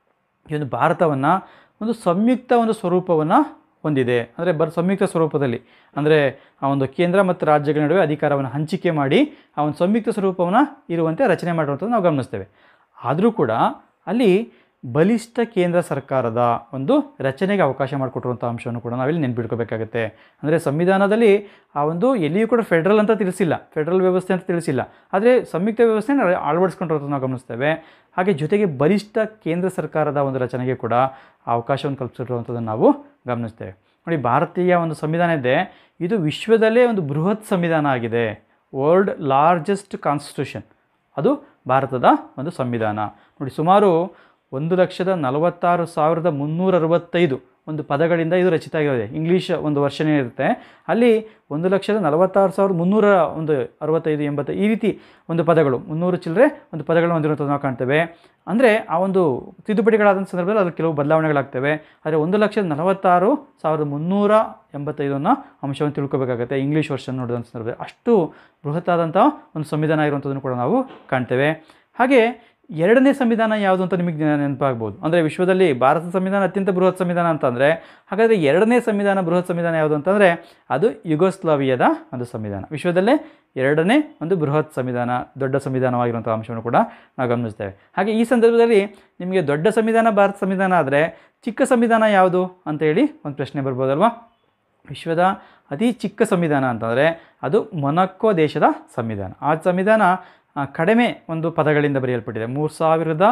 ಈ ಒಂದು ಭಾರತವನ್ನು ಒಂದು ಸಂಯುಕ್ತ ಒಂದು ಸ್ವರೂಪವನ್ನು ಹೊಂದಿದೆ ಅಂದರೆ ಬರ್ ಸಂಯುಕ್ತ ಸ್ವರೂಪದಲ್ಲಿ ಅಂದರೆ ಆ ಒಂದು ಕೇಂದ್ರ ಮತ್ತು ರಾಜ್ಯಗಳ ನಡುವೆ ಅಧಿಕಾರವನ್ನು ಹಂಚಿಕೆ ಮಾಡಿ ಆ ಒಂದು ಸಂಯುಕ್ತ ಸ್ವರೂಪವನ್ನು ಇರುವಂತೆ ರಚನೆ ಮಾಡಿರುವಂಥದ್ದು ನಾವು ಗಮನಿಸ್ತೇವೆ ಆದರೂ ಕೂಡ ಅಲ್ಲಿ ಬಲಿಷ್ಠ ಕೇಂದ್ರ ಸರ್ಕಾರದ ಒಂದು ರಚನೆಗೆ ಅವಕಾಶ ಮಾಡಿಕೊಟ್ಟಿರುವಂಥ ಅಂಶವನ್ನು ಕೂಡ ನಾವಿಲ್ಲಿ ನೆನ್ಪಿಟ್ಕೋಬೇಕಾಗುತ್ತೆ ಅಂದರೆ ಸಂವಿಧಾನದಲ್ಲಿ ಆ ಒಂದು ಎಲ್ಲಿಯೂ ಕೂಡ ಫೆಡ್ರಲ್ ಅಂತ ತಿಳಿಸಿಲ್ಲ ಫೆಡ್ರಲ್ ವ್ಯವಸ್ಥೆ ಅಂತ ತಿಳಿಸಿಲ್ಲ ಆದರೆ ಸಂಯುಕ್ತ ವ್ಯವಸ್ಥೆನ ಅಳವಡಿಸ್ಕೊಂಡಿರೋದು ನಾವು ಗಮನಿಸ್ತೇವೆ ಹಾಗೆ ಜೊತೆಗೆ ಬಲಿಷ್ಠ ಕೇಂದ್ರ ಸರ್ಕಾರದ ಒಂದು ರಚನೆಗೆ ಕೂಡ ಆ ಅವಕಾಶವನ್ನು ಕಲ್ಪಿಸಿರುವಂಥದ್ದನ್ನು ನಾವು ಗಮನಿಸ್ತೇವೆ ನೋಡಿ ಭಾರತೀಯ ಒಂದು ಸಂವಿಧಾನ ಇದೆ ಇದು ವಿಶ್ವದಲ್ಲೇ ಒಂದು ಬೃಹತ್ ಸಂವಿಧಾನ ಆಗಿದೆ ವರ್ಲ್ಡ್ ಲಾರ್ಜೆಸ್ಟ್ ಕಾನ್ಸ್ಟಿಟ್ಯೂಷನ್ ಅದು ಭಾರತದ ಒಂದು ಸಂವಿಧಾನ ನೋಡಿ ಸುಮಾರು ಒಂದು ಲಕ್ಷದ ನಲವತ್ತಾರು ಸಾವಿರದ ಮುನ್ನೂರ ಅರವತ್ತೈದು ಒಂದು ಪದಗಳಿಂದ ಇದು ರಚಿತ ಆಗಿರೋದೆ ಇಂಗ್ಲೀಷ್ ಒಂದು ವರ್ಷನೇ ಇರುತ್ತೆ ಅಲ್ಲಿ ಒಂದು ಲಕ್ಷದ ನಲವತ್ತಾರು ಸಾವಿರದ ಮುನ್ನೂರ ಒಂದು ಅರವತ್ತೈದು ಎಂಬತ್ತು ಈ ರೀತಿ ಒಂದು ಪದಗಳು ಮುನ್ನೂರು ಚಿಲ್ಲರೆ ಒಂದು ಪದಗಳನ್ನು ಹೊಂದಿರುವಂಥದ್ದು ನಾವು ಕಾಣ್ತೇವೆ ಅಂದರೆ ಆ ಒಂದು ತಿದ್ದುಪಡಿಗಳಾದ ಸಂದರ್ಭದಲ್ಲಿ ಅದರಲ್ಲಿ ಕೆಲವು ಬದಲಾವಣೆಗಳಾಗ್ತವೆ ಆದರೆ ಒಂದು ಲಕ್ಷದ ನಲವತ್ತಾರು ಸಾವಿರದ ಮುನ್ನೂರ ಎಂಬತ್ತೈದು ಅನ್ನೋ ಅಂಶವನ್ನು ತಿಳ್ಕೊಬೇಕಾಗತ್ತೆ ಇಂಗ್ಲೀಷ್ ವರ್ಷನ್ ನೋಡಿದಂಥ ಸಂದರ್ಭದಲ್ಲಿ ಅಷ್ಟು ಬೃಹತ್ತಾದಂಥ ಒಂದು ಸಂವಿಧಾನ ಇರುವಂಥದ್ದನ್ನು ಕೂಡ ನಾವು ಕಾಣ್ತೇವೆ ಹಾಗೆ ಎರಡನೇ ಸಂವಿಧಾನ ಯಾವುದು ಅಂತ ನಿಮಗೆ ನೆನಪಾಗ್ಬೋದು ಅಂದರೆ ವಿಶ್ವದಲ್ಲಿ ಭಾರತ ಸಂವಿಧಾನ ಅತ್ಯಂತ ಬೃಹತ್ ಸಂವಿಧಾನ ಅಂತಂದರೆ ಹಾಗಾದರೆ ಎರಡನೇ ಸಂವಿಧಾನ ಬೃಹತ್ ಸಂವಿಧಾನ ಯಾವುದು ಅಂತಂದರೆ ಅದು ಯುಗೋಸ್ಲಾವಿಯಾದ ಒಂದು ಸಂವಿಧಾನ ವಿಶ್ವದಲ್ಲೇ ಎರಡನೇ ಒಂದು ಬೃಹತ್ ಸಂವಿಧಾನ ದೊಡ್ಡ ಸಂವಿಧಾನವಾಗಿರುವಂಥ ಅಂಶವನ್ನು ಕೂಡ ನಾವು ಗಮನಿಸ್ತೇವೆ ಹಾಗೆ ಈ ಸಂದರ್ಭದಲ್ಲಿ ನಿಮಗೆ ದೊಡ್ಡ ಸಂವಿಧಾನ ಭಾರತ ಸಂವಿಧಾನ ಆದರೆ ಚಿಕ್ಕ ಸಂವಿಧಾನ ಯಾವುದು ಅಂತೇಳಿ ಒಂದು ಪ್ರಶ್ನೆ ಬರ್ಬೋದಲ್ವಾ ವಿಶ್ವದ ಅತಿ ಚಿಕ್ಕ ಸಂವಿಧಾನ ಅಂತಂದರೆ ಅದು ಮೊನಕ್ಕೋ ದೇಶದ ಸಂವಿಧಾನ ಆ ಸಂವಿಧಾನ ಆ, ಕಡಿಮೆ ಒಂದು ಪದಗಳಿಂದ ಬರೆಯಲ್ಪಟ್ಟಿದೆ ಮೂರು ಸಾವಿರದ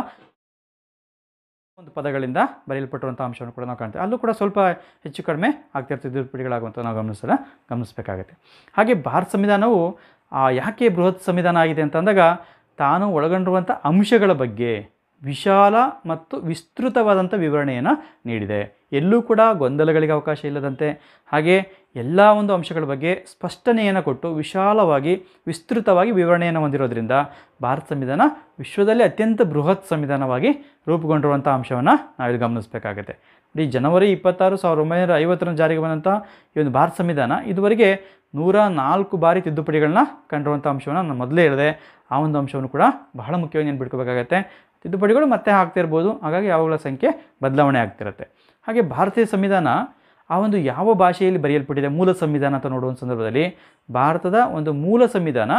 ಒಂದು ಪದಗಳಿಂದ ಬರೆಯಲ್ಪಟ್ಟಿರುವಂಥ ಅಂಶವನ್ನು ಕೂಡ ನಾವು ಕಾಣ್ತೇವೆ ಅಲ್ಲೂ ಕೂಡ ಸ್ವಲ್ಪ ಹೆಚ್ಚು ಕಡಿಮೆ ಆಗ್ತಿರ್ತಿದ್ದ ತಿದ್ದುಪಡಿಗಳಾಗುವಂಥ ನಾವು ಗಮನಿಸಲ್ಲ ಗಮನಿಸಬೇಕಾಗುತ್ತೆ ಹಾಗೆ ಭಾರತ ಸಂವಿಧಾನವು ಆ, ಯಾಕೆ ಬೃಹತ್ ಸಂವಿಧಾನ ಆಗಿದೆ ಅಂತಂದಾಗ ತಾನು ಒಳಗೊಂಡಿರುವಂಥ ಅಂಶಗಳ ಬಗ್ಗೆ ವಿಶಾಲ ಮತ್ತು ವಿಸ್ತೃತವಾದಂಥ ವಿವರಣೆಯನ್ನು ನೀಡಿದೆ ಎಲ್ಲೂ ಕೂಡ ಗೊಂದಲಗಳಿಗೆ ಅವಕಾಶ ಇಲ್ಲದಂತೆ ಹಾಗೆ ಎಲ್ಲ ಒಂದು ಅಂಶಗಳ ಬಗ್ಗೆ ಸ್ಪಷ್ಟನೆಯನ್ನು ಕೊಟ್ಟು ವಿಶಾಲವಾಗಿ ವಿಸ್ತೃತವಾಗಿ ವಿವರಣೆಯನ್ನು ಹೊಂದಿರೋದ್ರಿಂದ ಭಾರತ ಸಂವಿಧಾನ ವಿಶ್ವದಲ್ಲೇ ಅತ್ಯಂತ ಬೃಹತ್ ಸಂವಿಧಾನವಾಗಿ ರೂಪುಗೊಂಡಿರುವಂಥ ಅಂಶವನ್ನು ನಾವಿಲ್ಲಿ ಗಮನಿಸಬೇಕಾಗುತ್ತೆ ಈ ಜನವರಿ ಇಪ್ಪತ್ತಾರು ಸಾವಿರದ ಒಂಬೈನೂರ ಐವತ್ತರಂದು ಜಾರಿಗೆ ಬಂದಂಥ ಈ ಒಂದು ಭಾರತ ಸಂವಿಧಾನ ಇದುವರೆಗೆ ನೂರ ನಾಲ್ಕು ಬಾರಿ ತಿದ್ದುಪಡಿಗಳನ್ನ ಕಂಡಿರುವಂಥ ಅಂಶವನ್ನು ನಾನು ಮೊದಲೇ ಹೇಳಿದೆ ಆ ಒಂದು ಅಂಶವನ್ನು ಕೂಡ ಬಹಳ ಮುಖ್ಯವಾಗಿ ನೆನ್ಪಿಟ್ಕೋಬೇಕಾಗತ್ತೆ ತಿದ್ದುಪಡಿಗಳು ಮತ್ತೆ ಆಗ್ತಿರ್ಬೋದು ಹಾಗಾಗಿ ಅವುಗಳ ಸಂಖ್ಯೆ ಬದಲಾವಣೆ ಆಗ್ತಿರುತ್ತೆ ಹಾಗೆ ಭಾರತೀಯ ಸಂವಿಧಾನ ಆ ಒಂದು ಯಾವ ಭಾಷೆಯಲ್ಲಿ ಬರೆಯಲ್ಪಟ್ಟಿದೆ ಮೂಲ ಸಂವಿಧಾನ ಅಂತ ನೋಡುವ ಸಂದರ್ಭದಲ್ಲಿ ಭಾರತದ ಒಂದು ಮೂಲ ಸಂವಿಧಾನ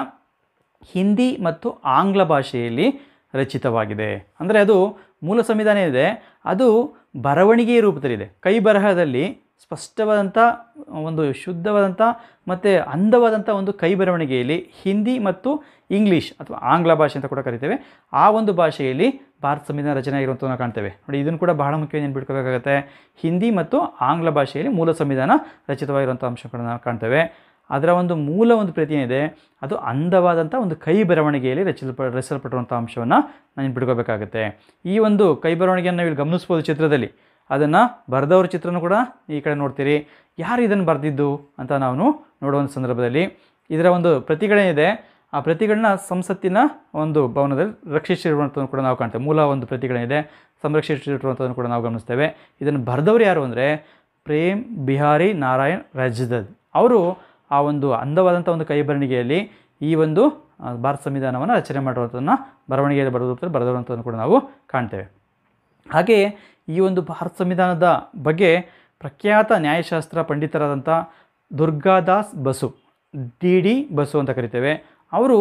ಹಿಂದಿ ಮತ್ತು ಆಂಗ್ಲ ಭಾಷೆಯಲ್ಲಿ ರಚಿತವಾಗಿದೆ ಅಂದರೆ ಅದು ಮೂಲ ಸಂವಿಧಾನ ಇದೆ ಅದು ಬರವಣಿಗೆಯ ರೂಪದಲ್ಲಿದೆ ಕೈ ಬರಹದಲ್ಲಿ ಸ್ಪಷ್ಟವಾದಂಥ ಒಂದು ಶುದ್ಧವಾದಂಥ ಮತ್ತು ಅಂದವಾದಂಥ ಒಂದು ಕೈ ಬರವಣಿಗೆಯಲ್ಲಿ ಹಿಂದಿ ಮತ್ತು ಇಂಗ್ಲೀಷ್ ಅಥವಾ ಆಂಗ್ಲ ಭಾಷೆ ಅಂತ ಕೂಡ ಕರಿತೇವೆ ಆ ಒಂದು ಭಾಷೆಯಲ್ಲಿ ಭಾರತ ಸಂವಿಧಾನ ರಚನೆ ಆಗಿರುವಂಥದ್ದು ನಾವು ಕಾಣ್ತೇವೆ ನೋಡಿ ಇದನ್ನು ಕೂಡ ಬಹಳ ಮುಖ್ಯವಾಗಿ ನೆನ್ಪಿಟ್ಕೋಬೇಕಾಗತ್ತೆ ಹಿಂದಿ ಮತ್ತು ಆಂಗ್ಲ ಭಾಷೆಯಲ್ಲಿ ಮೂಲ ಸಂವಿಧಾನ ರಚಿತವಾಗಿರುವಂಥ ಅಂಶಗಳನ್ನು ನಾವು ಕಾಣ್ತೇವೆ ಅದರ ಒಂದು ಮೂಲ ಒಂದು ಪ್ರತಿ ಏನಿದೆ ಅದು ಅಂದವಾದಂಥ ಒಂದು ಕೈ ಬರವಣಿಗೆಯಲ್ಲಿ ರಚಿಸಲ್ಪ ರಚಿಸಲ್ಪಟ್ಟಿರುವಂಥ ಅಂಶವನ್ನು ನಾನು ನೆನ್ಪಿಟ್ಕೋಬೇಕಾಗತ್ತೆ ಈ ಒಂದು ಕೈ ಬರವಣಿಗೆಯನ್ನು ನಾವು ಇಲ್ಲಿ ಗಮನಿಸ್ಬೋದು ಚಿತ್ರದಲ್ಲಿ ಅದನ್ನು ಬರೆದವ್ರ ಚಿತ್ರನೂ ಕೂಡ ಈ ಕಡೆ ನೋಡ್ತೀರಿ ಯಾರು ಇದನ್ನು ಬರೆದಿದ್ದು ಅಂತ ನಾವು ನೋಡುವಂಥ ಸಂದರ್ಭದಲ್ಲಿ ಇದರ ಒಂದು ಪ್ರತಿಗಳೇನಿದೆ ಆ ಪ್ರತಿಗಳನ್ನ ಸಂಸತ್ತಿನ ಒಂದು ಭವನದಲ್ಲಿ ರಕ್ಷಿಸಿರುವಂಥದ್ದು ಕೂಡ ನಾವು ಕಾಣ್ತೇವೆ ಮೂಲ ಒಂದು ಪ್ರತಿಗಳೇನಿದೆ ಸಂರಕ್ಷಿಸಿರುವಂಥದ್ದನ್ನು ಕೂಡ ನಾವು ಗಮನಿಸ್ತೇವೆ ಇದನ್ನು ಬರೆದವರು ಯಾರು ಅಂದರೆ ಪ್ರೇಮ್ ಬಿಹಾರಿ ನಾರಾಯಣ್ ರಜದದ್ ಅವರು ಆ ಒಂದು ಅಂದವಾದಂಥ ಒಂದು ಕೈ ಬರವಣಿಗೆಯಲ್ಲಿ ಈ ಒಂದು ಆ, ಭಾರತ ಸಂವಿಧಾನವನ್ನು ರಚನೆ ಮಾಡಿರುವಂಥದ್ದನ್ನು ಬರವಣಿಗೆಯಲ್ಲಿ ಬರೆದು ಬರೆದಿರುವಂಥದ್ದನ್ನು ಕೂಡ ನಾವು ಕಾಣ್ತೇವೆ ಹಾಗೆಯೇ ಈ ಒಂದು ಭಾರತ ಸಂವಿಧಾನದ ಬಗ್ಗೆ ಪ್ರಖ್ಯಾತ ನ್ಯಾಯಶಾಸ್ತ್ರ ಪಂಡಿತರಾದಂಥ ದುರ್ಗಾದಾಸ್ ಬಸು ಡಿ ಡಿ ಬಸು ಅಂತ ಕರಿತೇವೆ ಅವರು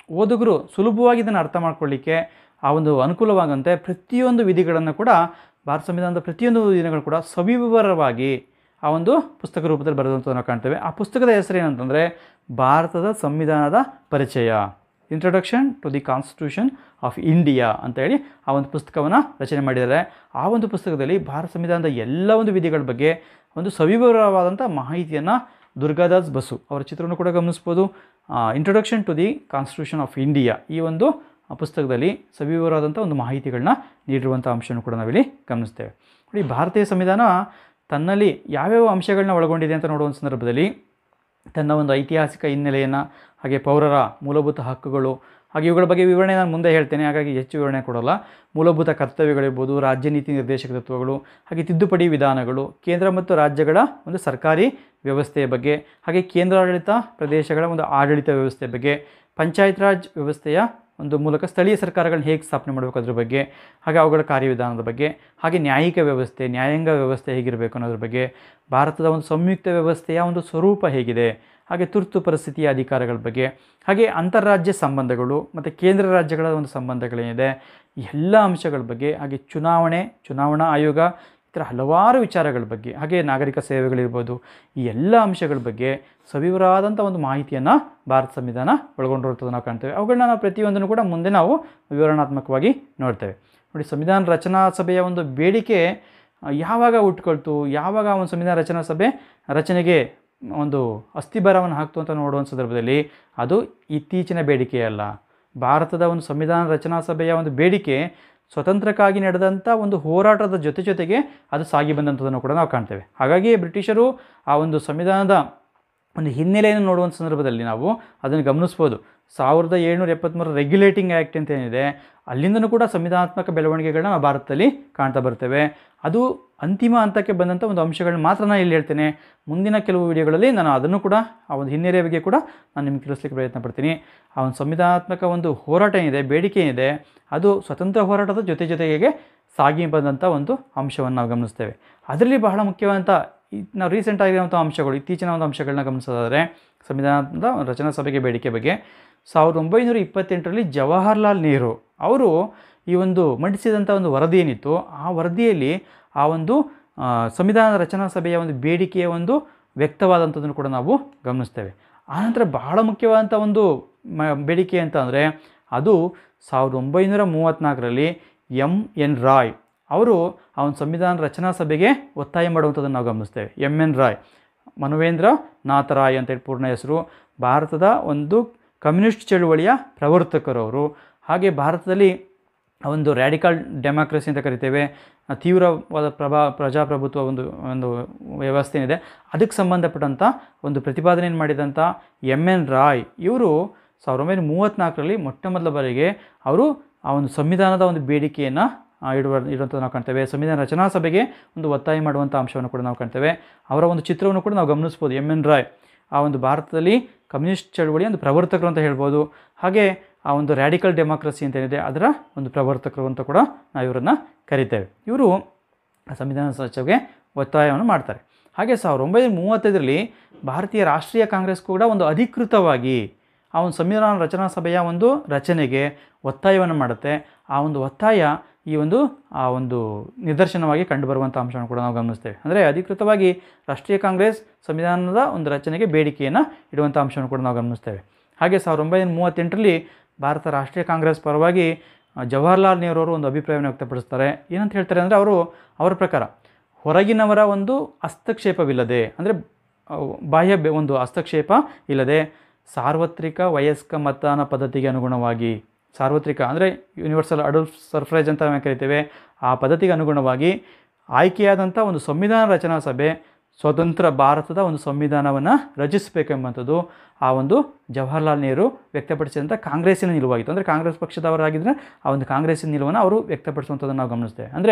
ಓದುಗರು ಸುಲಭವಾಗಿ ಇದನ್ನು ಅರ್ಥ ಮಾಡ್ಕೊಳ್ಳಿಕ್ಕೆ ಆ ಒಂದು ಅನುಕೂಲವಾಗಂತೆ ಪ್ರತಿಯೊಂದು ವಿಧಿಗಳನ್ನು ಕೂಡ ಭಾರತ ಸಂವಿಧಾನದ ಪ್ರತಿಯೊಂದು ದಿನಗಳು ಕೂಡ ಸವಿವರವಾಗಿ ಆ ಒಂದು ಪುಸ್ತಕ ರೂಪದಲ್ಲಿ ಬರೆದಂಥದ್ದನ್ನು ಕಾಣ್ತೇವೆ ಆ ಪುಸ್ತಕದ ಹೆಸರು ಏನಂತಂದರೆ ಭಾರತದ ಸಂವಿಧಾನದ ಪರಿಚಯ introduction to the constitution of India ಅಂತ ಹೇಳಿ ಆ ಒಂದು ಪುಸ್ತಕವನ್ನು ರಚನೆ ಮಾಡಿದ್ದಾರೆ ಆ ಒಂದು ಪುಸ್ತಕದಲ್ಲಿ ಭಾರತ ಸಂವಿಧಾನದ ಎಲ್ಲ ಒಂದು ವಿಧಿಗಳ ಬಗ್ಗೆ ಒಂದು ಸವಿವರವಾದಂಥ ಮಾಹಿತಿಯನ್ನು ದುರ್ಗಾದಾಸ್ ಬಸು ಅವರ ಚಿತ್ರವನ್ನು ಕೂಡ ಗಮನಿಸ್ಬೋದು introduction to the constitution of India ಈ ಒಂದು ಆ ಪುಸ್ತಕದಲ್ಲಿ ಸವಿವರವಾದಂಥ ಒಂದು ಮಾಹಿತಿಗಳನ್ನ ನೀಡಿರುವಂಥ ಅಂಶವನ್ನು ಕೂಡ ನಾವಿಲ್ಲಿ ಗಮನಿಸ್ತೇವೆ ನೋಡಿ ಭಾರತೀಯ ಸಂವಿಧಾನ ತನ್ನಲ್ಲಿ ಯಾವ್ಯಾವ ಅಂಶಗಳನ್ನ ಒಳಗೊಂಡಿದೆ ಅಂತ ನೋಡುವ ಸಂದರ್ಭದಲ್ಲಿ ತನ್ನ ಒಂದು ಐತಿಹಾಸಿಕ ಹಿನ್ನೆಲೆಯನ್ನು ಹಾಗೆ ಪೌರರ ಮೂಲಭೂತ ಹಕ್ಕುಗಳು ಹಾಗೆ ಇವುಗಳ ಬಗ್ಗೆ ವಿವರಣೆ ನಾನು ಮುಂದೆ ಹೇಳ್ತೇನೆ ಹಾಗಾಗಿ ಹೆಚ್ಚು ವಿವರಣೆ ಕೊಡೋಲ್ಲ ಮೂಲಭೂತ ಕರ್ತವ್ಯಗಳಿರ್ಬೋದು ರಾಜ್ಯ ನೀತಿ ನಿರ್ದೇಶಕ ತತ್ವಗಳು ಹಾಗೆ ತಿದ್ದುಪಡಿ ವಿಧಾನಗಳು ಕೇಂದ್ರ ಮತ್ತು ರಾಜ್ಯಗಳ ಒಂದು ಸರ್ಕಾರಿ ವ್ಯವಸ್ಥೆಯ ಬಗ್ಗೆ ಹಾಗೆ ಕೇಂದ್ರಾಡಳಿತ ಪ್ರದೇಶಗಳ ಒಂದು ಆಡಳಿತ ವ್ಯವಸ್ಥೆಯ ಬಗ್ಗೆ ಪಂಚಾಯತ್ ರಾಜ್ ವ್ಯವಸ್ಥೆಯ ಒಂದು ಮೂಲಕ ಸ್ಥಳೀಯ ಸರ್ಕಾರಗಳನ್ನ ಹೇಗೆ ಸ್ಥಾಪನೆ ಮಾಡಬೇಕು ಅದ್ರ ಬಗ್ಗೆ ಹಾಗೆ ಅವುಗಳ ಕಾರ್ಯವಿಧಾನದ ಬಗ್ಗೆ ಹಾಗೆ ನ್ಯಾಯಿಕ ವ್ಯವಸ್ಥೆ ನ್ಯಾಯಾಂಗ ವ್ಯವಸ್ಥೆ ಹೇಗಿರಬೇಕು ಅನ್ನೋದ್ರ ಬಗ್ಗೆ ಭಾರತದ ಒಂದು ಸಂಯುಕ್ತ ವ್ಯವಸ್ಥೆಯ ಒಂದು ಸ್ವರೂಪ ಹೇಗಿದೆ ಹಾಗೆ ತುರ್ತು ಪರಿಸ್ಥಿತಿಯ ಅಧಿಕಾರಗಳ ಬಗ್ಗೆ ಹಾಗೆ ಅಂತಾರಾಜ್ಯ ಸಂಬಂಧಗಳು ಮತ್ತು ಕೇಂದ್ರ ರಾಜ್ಯಗಳ ಒಂದು ಸಂಬಂಧಗಳೇನಿದೆ ಈ ಎಲ್ಲ ಅಂಶಗಳ ಬಗ್ಗೆ ಹಾಗೆ ಚುನಾವಣೆ ಚುನಾವಣಾ ಆಯೋಗ ಈ ಥರ ಹಲವಾರು ವಿಚಾರಗಳ ಬಗ್ಗೆ ಹಾಗೆ ನಾಗರಿಕ ಸೇವೆಗಳಿರ್ಬೋದು ಈ ಎಲ್ಲ ಅಂಶಗಳ ಬಗ್ಗೆ ಸವಿವರವಾದಂಥ ಒಂದು ಮಾಹಿತಿಯನ್ನು ಭಾರತ ಸಂವಿಧಾನ ಒಳಗೊಂಡಿರುತ್ತದೆ ನಾವು ಕಾಣ್ತೇವೆ ಅವುಗಳನ್ನ ನಾವು ಪ್ರತಿಯೊಂದನ್ನು ಕೂಡ ಮುಂದೆ ನಾವು ವಿವರಣಾತ್ಮಕವಾಗಿ ನೋಡ್ತೇವೆ ನೋಡಿ ಸಂವಿಧಾನ ರಚನಾ ಸಭೆಯ ಒಂದು ಬೇಡಿಕೆ ಆ, ಯಾವಾಗ ಹುಟ್ಕೊಳ್ತು ಯಾವಾಗ ಆ ಒಂದು ಸಂವಿಧಾನ ರಚನಾ ಸಭೆ ರಚನೆಗೆ ಒಂದು ಅಸ್ಥಿಭಾರವನ್ನು ಹಾಕ್ತು ಅಂತ ನೋಡುವ ಸಂದರ್ಭದಲ್ಲಿ ಅದು ಇತ್ತೀಚಿನ ಬೇಡಿಕೆಯಲ್ಲ ಭಾರತದ ಒಂದು ಸಂವಿಧಾನ ರಚನಾ ಸಭೆಯ ಒಂದು ಬೇಡಿಕೆ ಸ್ವತಂತ್ರಕ್ಕಾಗಿ ನಡೆದಂಥ ಒಂದು ಹೋರಾಟದ ಜೊತೆ ಜೊತೆಗೆ ಅದು ಸಾಗಿ ಬಂದಂಥದ್ದನ್ನು ಕೂಡ ನಾವು ಕಾಣ್ತೇವೆ ಹಾಗಾಗಿ ಬ್ರಿಟಿಷರು ಆ ಒಂದು ಸಂವಿಧಾನದ ಒಂದು ಹಿನ್ನೆಲೆಯನ್ನು ನೋಡುವಂಥ ಸಂದರ್ಭದಲ್ಲಿ ನಾವು ಅದನ್ನು ಗಮನಿಸ್ಬೋದು ಸಾವಿರದ ಏಳ್ನೂರ ಎಪ್ಪತ್ತ್ಮೂರು ರೆಗ್ಯುಲೇಟಿಂಗ್ ಆ್ಯಕ್ಟ್ ಅಂತ ಏನಿದೆ ಅಲ್ಲಿಂದನೂ ಕೂಡ ಸಂವಿಧಾನಾತ್ಮಕ ಬೆಳವಣಿಗೆಗಳನ್ನ ನಾವು ಭಾರತದಲ್ಲಿ ಕಾಣ್ತಾ ಬರ್ತೇವೆ ಅದು ಅಂತಿಮ ಹಂತಕ್ಕೆ ಬಂದಂಥ ಒಂದು ಅಂಶಗಳನ್ನ ಮಾತ್ರ ನಾನು ಇಲ್ಲಿ ಹೇಳ್ತೇನೆ ಮುಂದಿನ ಕೆಲವು ವಿಡಿಯೋಗಳಲ್ಲಿ ನಾನು ಅದನ್ನು ಕೂಡ ಆ ಒಂದು ಹಿನ್ನೆಲೆಯ ಬಗ್ಗೆ ಕೂಡ ನಾನು ನಿಮ್ಗೆ ತಿಳಿಸ್ಲಿಕ್ಕೆ ಪ್ರಯತ್ನ ಪಡ್ತೀನಿ ಆ ಒಂದು ಸಂವಿಧಾನಾತ್ಮಕ ಒಂದು ಹೋರಾಟ ಏನಿದೆ ಬೇಡಿಕೆ ಏನಿದೆ ಅದು ಸ್ವತಂತ್ರ ಹೋರಾಟದ ಜೊತೆ ಜೊತೆಗೆ ಸಾಗಿ ಬಂದಂಥ ಒಂದು ಅಂಶವನ್ನು ನಾವು ಗಮನಿಸ್ತೇವೆ ಅದರಲ್ಲಿ ಬಹಳ ಮುಖ್ಯವಾದಂಥ ಈ ನಾವು ರೀಸೆಂಟ್ ಆಗಿರುವಂಥ ಅಂಶಗಳು ಇತ್ತೀಚಿನ ಒಂದು ಅಂಶಗಳನ್ನ ಗಮನಿಸೋದಾದರೆ ಸಂವಿಧಾನದ ರಚನಾ ಸಭೆಗೆ ಬೇಡಿಕೆ ಬಗ್ಗೆ ಸಾವಿರದ ಒಂಬೈನೂರ ಇಪ್ಪತ್ತೆಂಟರಲ್ಲಿ ಜವಾಹರ್ಲಾಲ್ ನೆಹರು ಅವರು ಈ ಒಂದು ಮಂಡಿಸಿದಂಥ ಒಂದು ವರದಿ ಏನಿತ್ತು ಆ ವರದಿಯಲ್ಲಿ ಆ ಒಂದು ಆ, ಸಂವಿಧಾನ ರಚನಾ ಸಭೆಯ ಒಂದು ಬೇಡಿಕೆಯ ಒಂದು ವ್ಯಕ್ತವಾದಂಥದ್ದನ್ನು ಕೂಡ ನಾವು ಗಮನಿಸ್ತೇವೆ ಆನಂತರ ಬಹಳ ಮುಖ್ಯವಾದಂಥ ಒಂದು ಮ ಬೇಡಿಕೆ ಅಂತ ಅಂದರೆ ಅದು ಸಾವಿರದ ಒಂಬೈನೂರ ಮೂವತ್ತ್ನಾಲ್ಕರಲ್ಲಿ ಎಂ ಎನ್ ರಾಯ್ ಅವರು ಆ ಒಂದು ಸಂವಿಧಾನ ರಚನಾ ಸಭೆಗೆ ಒತ್ತಾಯ ಮಾಡುವಂಥದ್ದನ್ನು ನಾವು ಗಮನಿಸ್ತೇವೆ ಎಂ ಎನ್ ರಾಯ್ ಮನವೇಂದ್ರ ನಾಥ ರಾಯ್ ಅಂತೇಳಿ ಪೂರ್ಣ ಹೆಸರು ಭಾರತದ ಒಂದು ಕಮ್ಯುನಿಸ್ಟ್ ಚಳುವಳಿಯ ಪ್ರವರ್ತಕರು ಅವರು ಹಾಗೆ ಭಾರತದಲ್ಲಿ ಒಂದು ರ್ಯಾಡಿಕಲ್ ಡೆಮಾಕ್ರಸಿ ಅಂತ ಕರಿತೇವೆ ಆ ತೀವ್ರವಾದ ಪ್ರಭಾ ಪ್ರಜಾಪ್ರಭುತ್ವ ಒಂದು ಒಂದು ವ್ಯವಸ್ಥೆ ಏನಿದೆ ಅದಕ್ಕೆ ಸಂಬಂಧಪಟ್ಟಂಥ ಒಂದು ಪ್ರತಿಪಾದನೆಯನ್ನು ಮಾಡಿದಂಥ ಎಮ್ ಎನ್ ರಾಯ್ ಇವರು ಸಾವಿರದ ಒಂಬೈನೂರ ಮೂವತ್ತ್ನಾಲ್ಕರಲ್ಲಿ ಮೊಟ್ಟ ಮೊದಲ ಬಾರಿಗೆ ಅವರು ಆ ಒಂದು ಸಂವಿಧಾನದ ಒಂದು ಬೇಡಿಕೆಯನ್ನು ಇಡುವ ಇಡುವಂಥದ್ದು ನಾವು ಕಾಣ್ತೇವೆ ಸಂವಿಧಾನ ರಚನಾ ಸಭೆಗೆ ಒಂದು ಒತ್ತಾಯ ಮಾಡುವಂಥ ಅಂಶವನ್ನು ಕೂಡ ನಾವು ಕಾಣ್ತೇವೆ ಅವರ ಒಂದು ಚಿತ್ರವನ್ನು ಕೂಡ ನಾವು ಗಮನಿಸ್ಬೋದು ಎಮ್ ಎನ್ ರಾಯ್ ಆ ಒಂದು ಭಾರತದಲ್ಲಿ ಕಮ್ಯುನಿಸ್ಟ್ ಚಳವಳಿಯ ಒಂದು ಪ್ರವರ್ತಕರು ಅಂತ ಹೇಳ್ಬೋದು ಹಾಗೆ ಆ ಒಂದು ರ್ಯಾಡಿಕಲ್ ಡೆಮಾಕ್ರಸಿ ಅಂತ ಏನಿದೆ ಅದರ ಒಂದು ಪ್ರವರ್ತಕರು ಅಂತ ಕೂಡ ನಾವು ಇವರನ್ನು ಕರಿತೇವೆ ಇವರು ಸಂವಿಧಾನ ಸಚಿವಗೆ ಒತ್ತಾಯವನ್ನು ಮಾಡ್ತಾರೆ ಹಾಗೆ ಸಾವಿರದ ಒಂಬೈನೂರ ಮೂವತ್ತೈದರಲ್ಲಿ ಭಾರತೀಯ ರಾಷ್ಟ್ರೀಯ ಕಾಂಗ್ರೆಸ್ ಕೂಡ ಒಂದು ಅಧಿಕೃತವಾಗಿ ಆ ಒಂದು ಸಂವಿಧಾನ ರಚನಾ ಸಭೆಯ ಒಂದು ರಚನೆಗೆ ಒತ್ತಾಯವನ್ನು ಮಾಡುತ್ತೆ ಆ ಒಂದು ಒತ್ತಾಯ ಈ ಒಂದು ಆ ಒಂದು ನಿದರ್ಶನವಾಗಿ ಕಂಡುಬರುವಂಥ ಅಂಶವನ್ನು ಕೂಡ ನಾವು ಗಮನಿಸ್ತೇವೆ ಅಂದರೆ ಅಧಿಕೃತವಾಗಿ ರಾಷ್ಟ್ರೀಯ ಕಾಂಗ್ರೆಸ್ ಸಂವಿಧಾನದ ಒಂದು ರಚನೆಗೆ ಬೇಡಿಕೆಯನ್ನು ಇಡುವಂಥ ಅಂಶವನ್ನು ಕೂಡ ನಾವು ಗಮನಿಸ್ತೇವೆ ಹಾಗೆ ಸಾವಿರದ ಒಂಬೈನೂರ ಮೂವತ್ತೆಂಟರಲ್ಲಿ ಭಾರತ ರಾಷ್ಟ್ರೀಯ ಕಾಂಗ್ರೆಸ್ ಪರವಾಗಿ ಆ, ಜವಾಹರ್ಲಾಲ್ ನೆಹರು ಅವರು ಒಂದು ಅಭಿಪ್ರಾಯವನ್ನು ವ್ಯಕ್ತಪಡಿಸ್ತಾರೆ ಏನಂತ ಹೇಳ್ತಾರೆ ಅಂದರೆ ಅವರು ಅವರ ಪ್ರಕಾರ ಹೊರಗಿನವರ ಒಂದು ಹಸ್ತಕ್ಷೇಪವಿಲ್ಲದೆ ಅಂದರೆ ಅವು ಬಾಹ್ಯ ಬೆ- ಒಂದು ಹಸ್ತಕ್ಷೇಪ ಇಲ್ಲದೆ ಸಾರ್ವತ್ರಿಕ ವಯಸ್ಕ ಮತದಾನ ಪದ್ಧತಿಗೆ ಅನುಗುಣವಾಗಿ ಸಾರ್ವತ್ರಿಕ ಅಂದರೆ ಯೂನಿವರ್ಸಲ್ ಅಡಲ್ಟ್ ಸರ್ಫ್ರೇಜ್ ಅಂತ ನಾವು ಕರಿತೇವೆ ಆ ಪದ್ಧತಿಗೆ ಅನುಗುಣವಾಗಿ ಆಯ್ಕೆಯಾದಂಥ ಒಂದು ಸಂವಿಧಾನ ರಚನಾ ಸಭೆ ಸ್ವತಂತ್ರ ಭಾರತದ ಒಂದು ಸಂವಿಧಾನವನ್ನು ರಚಿಸಬೇಕೆಂಬಂಥದ್ದು ಆ ಒಂದು ಜವಾಹರ್ಲಾಲ್ ನೆಹರು ವ್ಯಕ್ತಪಡಿಸಿದಂಥ ಕಾಂಗ್ರೆಸ್ಸಿನ ನಿಲುವಾಗಿತ್ತು ಅಂದರೆ ಕಾಂಗ್ರೆಸ್ ಪಕ್ಷದವರಾಗಿದ್ದರೆ ಆ ಒಂದು ಕಾಂಗ್ರೆಸ್ಸಿನ ನಿಲುವನ್ನು ಅವರು ವ್ಯಕ್ತಪಡಿಸುವಂಥದ್ದನ್ನು ನಾವು ಗಮನಿಸ್ತೇವೆ ಅಂದರೆ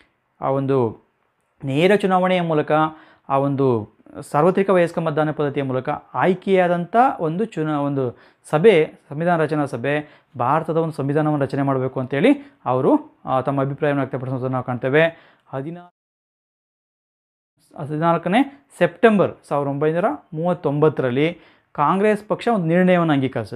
ಆ ಒಂದು ನೇರ ಚುನಾವಣೆಯ ಮೂಲಕ ಆ ಒಂದು ಸಾರ್ವತ್ರಿಕ ವಯಸ್ಕ ಮತದಾನ ಪದ್ಧತಿಯ ಮೂಲಕ ಆಯ್ಕೆಯಾದಂಥ ಒಂದು ಚುನಾ ಒಂದು ಸಭೆ ಸಂವಿಧಾನ ರಚನಾ ಸಭೆ ಭಾರತದ ಒಂದು ಸಂವಿಧಾನವನ್ನು ರಚನೆ ಮಾಡಬೇಕು ಅಂತೇಳಿ ಅವರು ಆ, ತಮ್ಮ ಅಭಿಪ್ರಾಯವನ್ನು ವ್ಯಕ್ತಪಡಿಸುವುದನ್ನು ನಾವು ಕಾಣ್ತೇವೆ ಹದಿನಾ ಹದಿನಾಲ್ಕನೇ ಸೆಪ್ಟೆಂಬರ್ ಸಾವಿರದ ಒಂಬೈನೂರ ಮೂವತ್ತೊಂಬತ್ತರಲ್ಲಿ ಕಾಂಗ್ರೆಸ್ ಪಕ್ಷ ಒಂದು ನಿರ್ಣಯವನ್ನು ಅಂಗೀಕರಿಸಿದೆ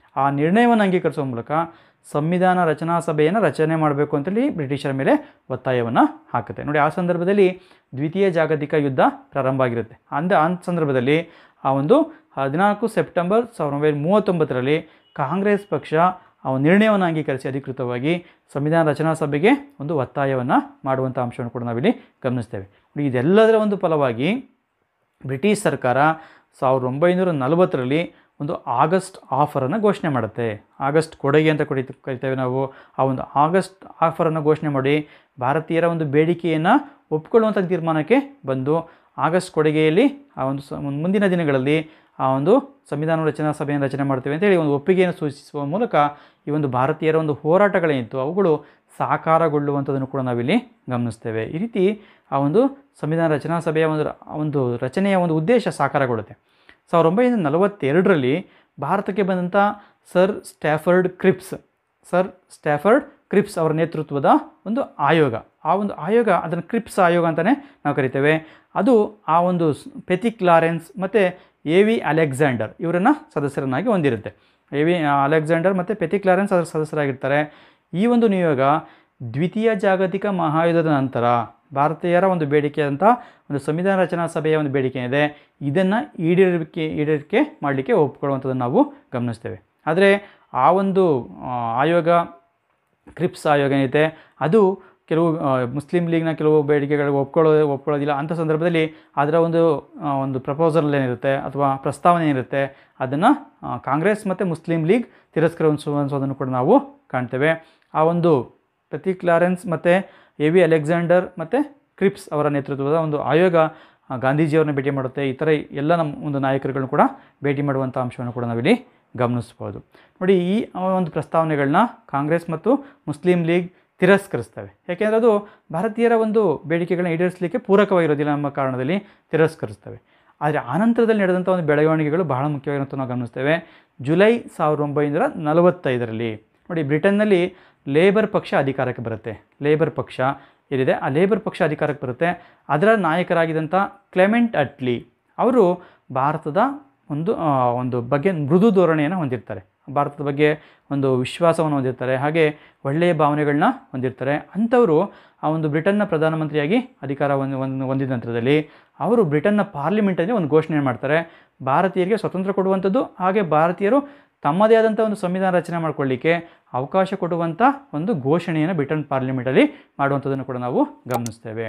ಆ ನಿರ್ಣಯವನ್ನು ಅಂಗೀಕರಿಸುವ ಮೂಲಕ ಸಂವಿಧಾನ ರಚನಾ ಸಭೆಯನ್ನು ರಚನೆ ಮಾಡಬೇಕು ಅಂತೇಳಿ ಬ್ರಿಟಿಷರ ಮೇಲೆ ಒತ್ತಾಯವನ್ನು ಹಾಕುತ್ತೆ ನೋಡಿ ಆ ಸಂದರ್ಭದಲ್ಲಿ ದ್ವಿತೀಯ ಜಾಗತಿಕ ಯುದ್ಧ ಪ್ರಾರಂಭ ಆಗಿರುತ್ತೆ ಅಂದ ಆ ಸಂದರ್ಭದಲ್ಲಿ ಆ ಒಂದು ಹದಿನಾಲ್ಕು ಸೆಪ್ಟೆಂಬರ್ ಸಾವಿರದ ಒಂಬೈನೂರ ಮೂವತ್ತೊಂಬತ್ತರಲ್ಲಿ ಕಾಂಗ್ರೆಸ್ ಪಕ್ಷ ಆ ಒಂದು ನಿರ್ಣಯವನ್ನು ಅಂಗೀಕರಿಸಿ ಅಧಿಕೃತವಾಗಿ ಸಂವಿಧಾನ ರಚನಾ ಸಭೆಗೆ ಒಂದು ಒತ್ತಾಯವನ್ನು ಮಾಡುವಂಥ ಅಂಶವನ್ನು ಕೂಡ ನಾವಿಲ್ಲಿ ಗಮನಿಸ್ತೇವೆ ನೋಡಿ ಇದೆಲ್ಲದರ ಒಂದು ಫಲವಾಗಿ ಬ್ರಿಟಿಷ್ ಸರ್ಕಾರ ಸಾವಿರದ ಒಂಬೈನೂರ ನಲವತ್ತರಲ್ಲಿ ಒಂದು ಆಗಸ್ಟ್ ಆಫರನ್ನು ಘೋಷಣೆ ಮಾಡುತ್ತೆ ಆಗಸ್ಟ್ ಕೊಡುಗೆ ಅಂತ ಕರಿತ ಕರಿತೇವೆ ನಾವು ಆ ಒಂದು ಆಗಸ್ಟ್ ಆಫರನ್ನು ಘೋಷಣೆ ಮಾಡಿ ಭಾರತೀಯರ ಒಂದು ಬೇಡಿಕೆಯನ್ನು ಒಪ್ಕೊಳ್ಳುವಂಥ ತೀರ್ಮಾನಕ್ಕೆ ಬಂದು ಆಗಸ್ಟ್ ಕೊಡುಗೆಯಲ್ಲಿ ಆ ಒಂದು ಸ ಮುಂದಿನ ದಿನಗಳಲ್ಲಿ ಆ ಒಂದು ಸಂವಿಧಾನ ರಚನಾ ಸಭೆಯನ್ನು ರಚನೆ ಮಾಡ್ತೇವೆ ಅಂತೇಳಿ ಒಂದು ಒಪ್ಪಿಗೆಯನ್ನು ಸೂಚಿಸುವ ಮೂಲಕ ಈ ಒಂದು ಭಾರತೀಯರ ಒಂದು ಹೋರಾಟಗಳೇನಿತ್ತು ಅವುಗಳು ಸಾಕಾರಗೊಳ್ಳುವಂಥದ್ದನ್ನು ಕೂಡ ನಾವಿಲ್ಲಿ ಗಮನಿಸ್ತೇವೆ ಈ ರೀತಿ ಆ ಒಂದು ಸಂವಿಧಾನ ರಚನಾ ಸಭೆಯ ಒಂದು ಒಂದು ರಚನೆಯ ಒಂದು ಉದ್ದೇಶ ಸಾಕಾರಗೊಳ್ಳುತ್ತೆ ಸಾವಿರದ ಒಂಬೈನೂರ ನಲವತ್ತೆರಡರಲ್ಲಿ ಭಾರತಕ್ಕೆ ಬಂದಂಥ sir Stafford Cripps sir Stafford Cripps ಅವರ ನೇತೃತ್ವದ ಒಂದು ಆಯೋಗ ಆ ಒಂದು ಆಯೋಗ ಅದನ್ನು ಕ್ರಿಪ್ಸ್ ಆಯೋಗ ಅಂತಲೇ ನಾವು ಕರಿತೇವೆ ಅದು ಆ ಒಂದು ಪೆಥಿಕ್ ಲಾರೆನ್ಸ್ ಮತ್ತು ಎ ವಿ ಅಲೆಕ್ಸಾಂಡರ್ ಇವರನ್ನು ಸದಸ್ಯರನ್ನಾಗಿ ಹೊಂದಿರುತ್ತೆ ಎ ವಿ ಅಲೆಕ್ಸಾಂಡರ್ ಮತ್ತು ಪೆಥಿಕ್ ಲಾರೆನ್ಸ್ ಅದರ ಸದಸ್ಯರಾಗಿರ್ತಾರೆ ಈ ಒಂದು ನಿಯೋಗ ದ್ವಿತೀಯ ಜಾಗತಿಕ ಮಹಾಯುದ್ಧದ ನಂತರ ಭಾರತೀಯರ ಒಂದು ಬೇಡಿಕೆಯಾದಂಥ ಒಂದು ಸಂವಿಧಾನ ರಚನಾ ಸಭೆಯ ಒಂದು ಬೇಡಿಕೆ ಇದೆ ಇದನ್ನು ಈಡೇರಿಕೆ ಈಡೇರಿಕೆ ಮಾಡಲಿಕ್ಕೆ ಒಪ್ಕೊಳ್ಳುವಂಥದ್ದನ್ನು ನಾವು ಗಮನಿಸ್ತೇವೆ ಆದರೆ ಆ ಒಂದು ಆ, ಆಯೋಗ ಕ್ರಿಪ್ಸ್ ಆಯೋಗ ಏನಿದೆ ಅದು ಕೆಲವು ಆ, ಮುಸ್ಲಿಂ ಲೀಗ್ನ ಕೆಲವು ಬೇಡಿಕೆಗಳಿಗೆ ಒಪ್ಕೊಳ್ಳೋ ಒಪ್ಕೊಳ್ಳೋದಿಲ್ಲ ಅಂಥ ಸಂದರ್ಭದಲ್ಲಿ ಅದರ ಒಂದು ಆ, ಒಂದು ಪ್ರಪೋಸಲ್ ಏನಿರುತ್ತೆ ಅಥವಾ ಪ್ರಸ್ತಾವನೆ ಏನಿರುತ್ತೆ ಅದನ್ನು ಕಾಂಗ್ರೆಸ್ ಮತ್ತು ಮುಸ್ಲಿಂ ಲೀಗ್ ತಿರಸ್ಕರಿಸುವಂಥದ್ದನ್ನು ಕೂಡ ನಾವು ಕಾಣ್ತೇವೆ ಆ ಒಂದು ಪ್ರತೀಕ್ ಲಾರೆನ್ಸ್ ಮತ್ತು ಎ ವಿ ಅಲೆಕ್ಸಾಂಡರ್ ಮತ್ತು ಕ್ರಿಪ್ಸ್ ಅವರ ನೇತೃತ್ವದ ಒಂದು ಆಯೋಗ ಆ, ಗಾಂಧೀಜಿಯವರನ್ನ ಭೇಟಿ ಮಾಡುತ್ತೆ ಇತರ ಎಲ್ಲ ನಮ್ಮ ಒಂದು ನಾಯಕರುಗಳನ್ನು ಕೂಡ ಭೇಟಿ ಮಾಡುವಂಥ ಅಂಶವನ್ನು ಕೂಡ ನಾವಿಲ್ಲಿ ಗಮನಿಸ್ಬೋದು ನೋಡಿ ಈ ಒಂದು ಪ್ರಸ್ತಾವನೆಗಳನ್ನ ಕಾಂಗ್ರೆಸ್ ಮತ್ತು ಮುಸ್ಲಿಂ ಲೀಗ್ ತಿರಸ್ಕರಿಸ್ತವೆ ಯಾಕೆಂದರೆ ಅದು ಭಾರತೀಯರ ಒಂದು ಬೇಡಿಕೆಗಳನ್ನ ಈಡೇರಿಸಲಿಕ್ಕೆ ಪೂರಕವಾಗಿರೋದಿಲ್ಲ ಎಂಬ ಕಾರಣದಲ್ಲಿ ತಿರಸ್ಕರಿಸ್ತವೆ ಆದರೆ ಆನಂತರದಲ್ಲಿ ನಡೆದಂಥ ಒಂದು ಬೆಳವಣಿಗೆಗಳು ಬಹಳ ಮುಖ್ಯವಾಗಿರುವಂಥ ನಾವು ಗಮನಿಸ್ತೇವೆ ಜುಲೈ ಸಾವಿರದ ಒಂಬೈನೂರ ನಲವತ್ತೈದರಲ್ಲಿ ನೋಡಿ ಬ್ರಿಟನ್ನಲ್ಲಿ ಲೇಬರ್ ಪಕ್ಷ ಅಧಿಕಾರಕ್ಕೆ ಬರುತ್ತೆ ಲೇಬರ್ ಪಕ್ಷ ಏನಿದೆ ಆ ಲೇಬರ್ ಪಕ್ಷ ಅಧಿಕಾರಕ್ಕೆ ಬರುತ್ತೆ ಅದರ ನಾಯಕರಾಗಿದ್ದಂಥ ಕ್ಲೆಮೆಂಟ್ ಅಟ್ಲಿ ಅವರು ಭಾರತದ ಒಂದು ಆ, ಒಂದು ಬಗ್ಗೆ ಮೃದು ಧೋರಣೆಯನ್ನು ಹೊಂದಿರ್ತಾರೆ ಭಾರತದ ಬಗ್ಗೆ ಒಂದು ವಿಶ್ವಾಸವನ್ನು ಹೊಂದಿರ್ತಾರೆ ಹಾಗೆ ಒಳ್ಳೆಯ ಭಾವನೆಗಳನ್ನ ಹೊಂದಿರ್ತಾರೆ ಅಂಥವರು ಆ ಒಂದು ಬ್ರಿಟನ್ನ ಪ್ರಧಾನಮಂತ್ರಿಯಾಗಿ ಅಧಿಕಾರ ಹೊಂದಿ ಹೊಂದ್- ಹೊಂದಿದ ನಂತರದಲ್ಲಿ ಅವರು ಬ್ರಿಟನ್ನ ಪಾರ್ಲಿಮೆಂಟಲ್ಲಿ ಒಂದು ಘೋಷಣೆ ಮಾಡ್ತಾರೆ ಭಾರತೀಯರಿಗೆ ಸ್ವತಂತ್ರ ಕೊಡುವಂಥದ್ದು ಹಾಗೆ ಭಾರತೀಯರು ತಮ್ಮದೇ ಆದಂಥ ಒಂದು ಸಂವಿಧಾನ ರಚನೆ ಮಾಡ್ಕೊಳ್ಳಿಕ್ಕೆ ಅವಕಾಶ ಕೊಡುವಂಥ ಒಂದು ಘೋಷಣೆಯನ್ನು ಬ್ರಿಟನ್ ಪಾರ್ಲಿಮೆಂಟಲ್ಲಿ ಮಾಡುವಂಥದ್ದನ್ನು ಕೂಡ ನಾವು ಗಮನಿಸ್ತೇವೆ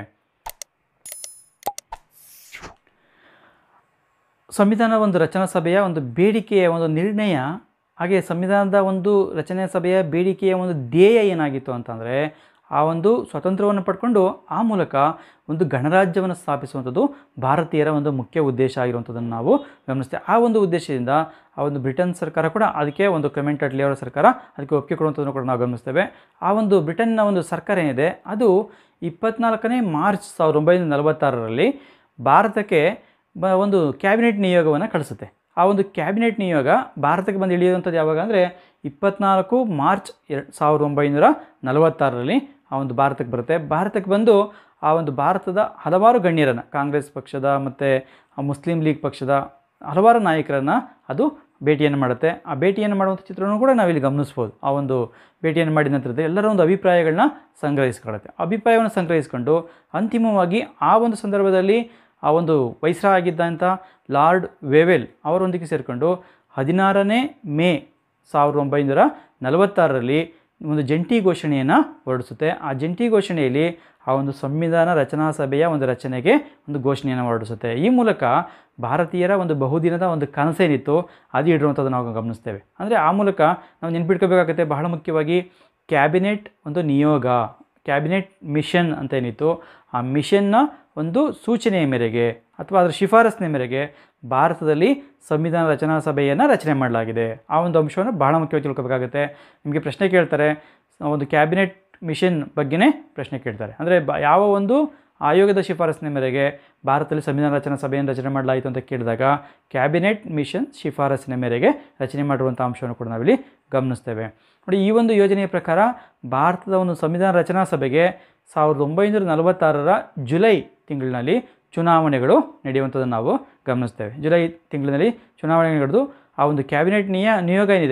ಸಂವಿಧಾನ ಒಂದು ರಚನಾ ಸಭೆಯ ಒಂದು ಬೇಡಿಕೆಯ ಒಂದು ನಿರ್ಣಯ ಹಾಗೆ ಸಂವಿಧಾನದ ಒಂದು ರಚನೆ ಸಭೆಯ ಬೇಡಿಕೆಯ ಒಂದು ಧ್ಯೇಯ ಏನಾಗಿತ್ತು ಅಂತಂದರೆ ಆ ಒಂದು ಸ್ವಾತಂತ್ರ್ಯವನ್ನು ಪಡ್ಕೊಂಡು ಆ ಮೂಲಕ ಒಂದು ಗಣರಾಜ್ಯವನ್ನು ಸ್ಥಾಪಿಸುವಂಥದ್ದು ಭಾರತೀಯರ ಒಂದು ಮುಖ್ಯ ಉದ್ದೇಶ ಆಗಿರುವಂಥದ್ದನ್ನು ನಾವು ಗಮನಿಸ್ತೇವೆ ಆ ಒಂದು ಉದ್ದೇಶದಿಂದ ಆ ಒಂದು ಬ್ರಿಟನ್ ಸರ್ಕಾರ ಕೂಡ ಅದಕ್ಕೆ ಒಂದು ಕ್ಲೆಮೆಂಟ್ ಅಟ್ಲಿ ಅವರ ಸರ್ಕಾರ ಅದಕ್ಕೆ ಒಪ್ಪಿಗೆ ಕೊಡುವಂಥದ್ದನ್ನು ಕೂಡ ನಾವು ಗಮನಿಸ್ತೇವೆ ಆ ಒಂದು ಬ್ರಿಟನ್ನ ಒಂದು ಸರ್ಕಾರ ಏನಿದೆ ಅದು ಇಪ್ಪತ್ನಾಲ್ಕನೇ ಮಾರ್ಚ್ ಸಾವಿರದ ಒಂಬೈನೂರ ನಲವತ್ತಾರರಲ್ಲಿ ಭಾರತಕ್ಕೆ ಬ ಒಂದು ಕ್ಯಾಬಿನೆಟ್ ನಿಯೋಗವನ್ನು ಕಳಿಸುತ್ತೆ ಆ ಒಂದು ಕ್ಯಾಬಿನೆಟ್ ನಿಯೋಗ ಭಾರತಕ್ಕೆ ಬಂದು ಇಳಿಯುವಂಥದ್ದು ಯಾವಾಗ ಅಂದರೆ ಇಪ್ಪತ್ನಾಲ್ಕು ಮಾರ್ಚ್ ಎರಡು ಸಾವಿರದ ಒಂಬೈನೂರ ನಲವತ್ತಾರರಲ್ಲಿ ಆ ಒಂದು ಭಾರತಕ್ಕೆ ಬರುತ್ತೆ ಭಾರತಕ್ಕೆ ಬಂದು ಆ ಒಂದು ಭಾರತದ ಹಲವಾರು ಗಣ್ಯರನ್ನು ಕಾಂಗ್ರೆಸ್ ಪಕ್ಷದ ಮತ್ತು ಮುಸ್ಲಿಂ ಲೀಗ್ ಪಕ್ಷದ ಹಲವಾರು ನಾಯಕರನ್ನು ಅದು ಭೇಟಿಯನ್ನು ಮಾಡುತ್ತೆ ಆ ಭೇಟಿಯನ್ನು ಮಾಡುವಂಥ ಚಿತ್ರವನ್ನು ಕೂಡ ನಾವಿಲ್ಲಿ ಗಮನಿಸ್ಬೋದು ಆ ಒಂದು ಭೇಟಿಯನ್ನು ಮಾಡಿದ ನಂತರದ ಎಲ್ಲರ ಒಂದು ಅಭಿಪ್ರಾಯಗಳನ್ನ ಸಂಗ್ರಹಿಸ್ಕೊಳ್ಳುತ್ತೆ ಅಭಿಪ್ರಾಯವನ್ನು ಸಂಗ್ರಹಿಸ್ಕೊಂಡು ಅಂತಿಮವಾಗಿ ಆ ಒಂದು ಸಂದರ್ಭದಲ್ಲಿ ಆ ಒಂದು ವೈಸ್ರಾ ಆಗಿದ್ದಂಥ ಲಾರ್ಡ್ ವೆವೆಲ್ ಅವರೊಂದಿಗೆ ಸೇರಿಕೊಂಡು ಹದಿನಾರನೇ ಮೇ ಸಾವಿರದ ಒಂಬೈನೂರ ನಲವತ್ತಾರರಲ್ಲಿ ಒಂದು ಜಂಟಿ ಘೋಷಣೆಯನ್ನು ಹೊರಡಿಸುತ್ತೆ ಆ ಜಂಟಿ ಘೋಷಣೆಯಲ್ಲಿ ಆ ಒಂದು ಸಂವಿಧಾನ ರಚನಾ ಸಭೆಯ ಒಂದು ರಚನೆಗೆ ಒಂದು ಘೋಷಣೆಯನ್ನು ಹೊರಡಿಸುತ್ತೆ ಈ ಮೂಲಕ ಭಾರತೀಯರ ಒಂದು ಬಹುದಿನದ ಒಂದು ಕನಸೇನಿತ್ತು ಅದು ಇಡುವಂಥದ್ದು ನಾವು ಗಮನಿಸ್ತೇವೆ ಅಂದರೆ ಆ ಮೂಲಕ ನಾವು ನೆನ್ಪಿಟ್ಕೋಬೇಕಾಗುತ್ತೆ ಬಹಳ ಮುಖ್ಯವಾಗಿ ಕ್ಯಾಬಿನೆಟ್ ಒಂದು ನಿಯೋಗ ಕ್ಯಾಬಿನೆಟ್ ಮಿಷನ್ ಅಂತ ಏನಿತ್ತು ಆ ಮಿಷನ್ನ ಒಂದು ಸೂಚನೆಯ ಮೇರೆಗೆ ಅಥವಾ ಅದರ ಶಿಫಾರಸ್ಸಿನ ಮೇರೆಗೆ ಭಾರತದಲ್ಲಿ ಸಂವಿಧಾನ ರಚನಾ ಸಭೆಯನ್ನು ರಚನೆ ಮಾಡಲಾಗಿದೆ ಆ ಒಂದು ಅಂಶವನ್ನು ಬಹಳ ಮುಖ್ಯವಾಗಿ ತಿಳ್ಕೊಬೇಕಾಗುತ್ತೆ ನಿಮಗೆ ಪ್ರಶ್ನೆ ಕೇಳ್ತಾರೆ ಒಂದು ಕ್ಯಾಬಿನೆಟ್ ಮಿಷನ್ ಬಗ್ಗೆನೇ ಪ್ರಶ್ನೆ ಕೇಳ್ತಾರೆ ಅಂದರೆ ಬ ಯಾವ ಒಂದು ಆಯೋಗದ ಶಿಫಾರಸ್ಸಿನ ಮೇರೆಗೆ ಭಾರತದಲ್ಲಿ ಸಂವಿಧಾನ ರಚನಾ ಸಭೆಯನ್ನು ರಚನೆ ಮಾಡಲಾಯಿತು ಅಂತ ಕೇಳಿದಾಗ ಕ್ಯಾಬಿನೆಟ್ ಮಿಷನ್ ಶಿಫಾರಸ್ಸಿನ ಮೇರೆಗೆ ರಚನೆ ಮಾಡಿರುವಂಥ ಅಂಶವನ್ನು ಕೂಡ ನಾವಿಲ್ಲಿ ಗಮನಿಸ್ತೇವೆ ನೋಡಿ ಈ ಒಂದು ಯೋಜನೆಯ ಪ್ರಕಾರ ಭಾರತದ ಒಂದು ಸಂವಿಧಾನ ರಚನಾ ಸಭೆಗೆ ಸಾವಿರದ ಒಂಬೈನೂರ ನಲವತ್ತಾರರ ಜುಲೈ ತಿಂಗಳಿನಲ್ಲಿ ಚುನಾವಣೆಗಳು ನಡೆಯುವಂಥದ್ದನ್ನು ನಾವು ಗಮನಿಸ್ತೇವೆ ಜುಲೈ ತಿಂಗಳಿನಲ್ಲಿ ಚುನಾವಣೆ ನಡೆದು ಆ ಒಂದು ಕ್ಯಾಬಿನೆಟ್ ನಿಯ ನಿಯೋಗ ಏನಿದೆ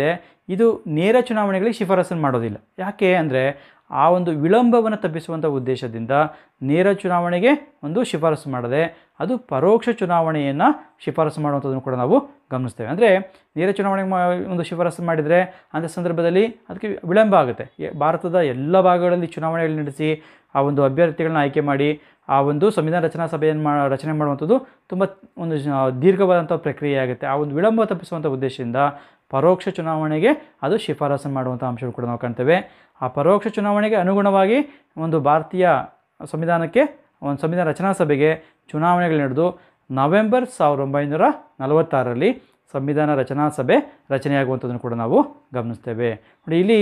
ಇದು ನೇರ ಚುನಾವಣೆಗಳಿಗೆ ಶಿಫಾರಸನ್ನು ಮಾಡೋದಿಲ್ಲ ಯಾಕೆ ಅಂದರೆ ಆ ಒಂದು ವಿಳಂಬವನ್ನು ತಪ್ಪಿಸುವಂಥ ಉದ್ದೇಶದಿಂದ ನೇರ ಚುನಾವಣೆಗೆ ಒಂದು ಶಿಫಾರಸು ಮಾಡದೆ ಅದು ಪರೋಕ್ಷ ಚುನಾವಣೆಯನ್ನು ಶಿಫಾರಸು ಮಾಡುವಂಥದ್ದನ್ನು ಕೂಡ ನಾವು ಗಮನಿಸ್ತೇವೆ ಅಂದರೆ ನೇರ ಚುನಾವಣೆಗೆ ಮಾ ಒಂದು ಶಿಫಾರಸು ಮಾಡಿದರೆ ಅಂಥ ಸಂದರ್ಭದಲ್ಲಿ ಅದಕ್ಕೆ ವಿಳಂಬ ಆಗುತ್ತೆ ಎ- ಭಾರತದ ಎಲ್ಲ ಭಾಗಗಳಲ್ಲಿ ಚುನಾವಣೆಗಳು ನಡೆಸಿ ಆ ಒಂದು ಅಭ್ಯರ್ಥಿಗಳನ್ನ ಆಯ್ಕೆ ಮಾಡಿ ಆ ಒಂದು ಸಂವಿಧಾನ ರಚನಾ ಸಭೆಯನ್ನು ಮಾ ರಚನೆ ಮಾಡುವಂಥದ್ದು ತುಂಬ ಒಂದು ಜ- ದೀರ್ಘವಾದಂಥ ಪ್ರಕ್ರಿಯೆ ಆಗುತ್ತೆ ಆ ಒಂದು ವಿಳಂಬ ತಪ್ಪಿಸುವಂಥ ಉದ್ದೇಶದಿಂದ ಪರೋಕ್ಷ ಚುನಾವಣೆಗೆ ಅದು ಶಿಫಾರಸು ಮಾಡುವಂಥ ಅಂಶಗಳು ಕೂಡ ನಾವು ಕಾಣ್ತೇವೆ ಆ ಪರೋಕ್ಷ ಚುನಾವಣೆಗೆ ಅನುಗುಣವಾಗಿ ಒಂದು ಭಾರತೀಯ ಸಂವಿಧಾನಕ್ಕೆ ಒಂದು ಸಂವಿಧಾನ ರಚನಾ ಸಭೆಗೆ ಚುನಾವಣೆಗಳು ನಡೆದು ನವೆಂಬರ್ ಸಾವಿರದ ಒಂಬೈನೂರ ನಲವತ್ತಾರರಲ್ಲಿ ಸಂವಿಧಾನ ರಚನಾ ಸಭೆ ರಚನೆಯಾಗುವಂಥದ್ದನ್ನು ಕೂಡ ನಾವು ಗಮನಿಸ್ತೇವೆ ನೋಡಿ ಇಲ್ಲಿ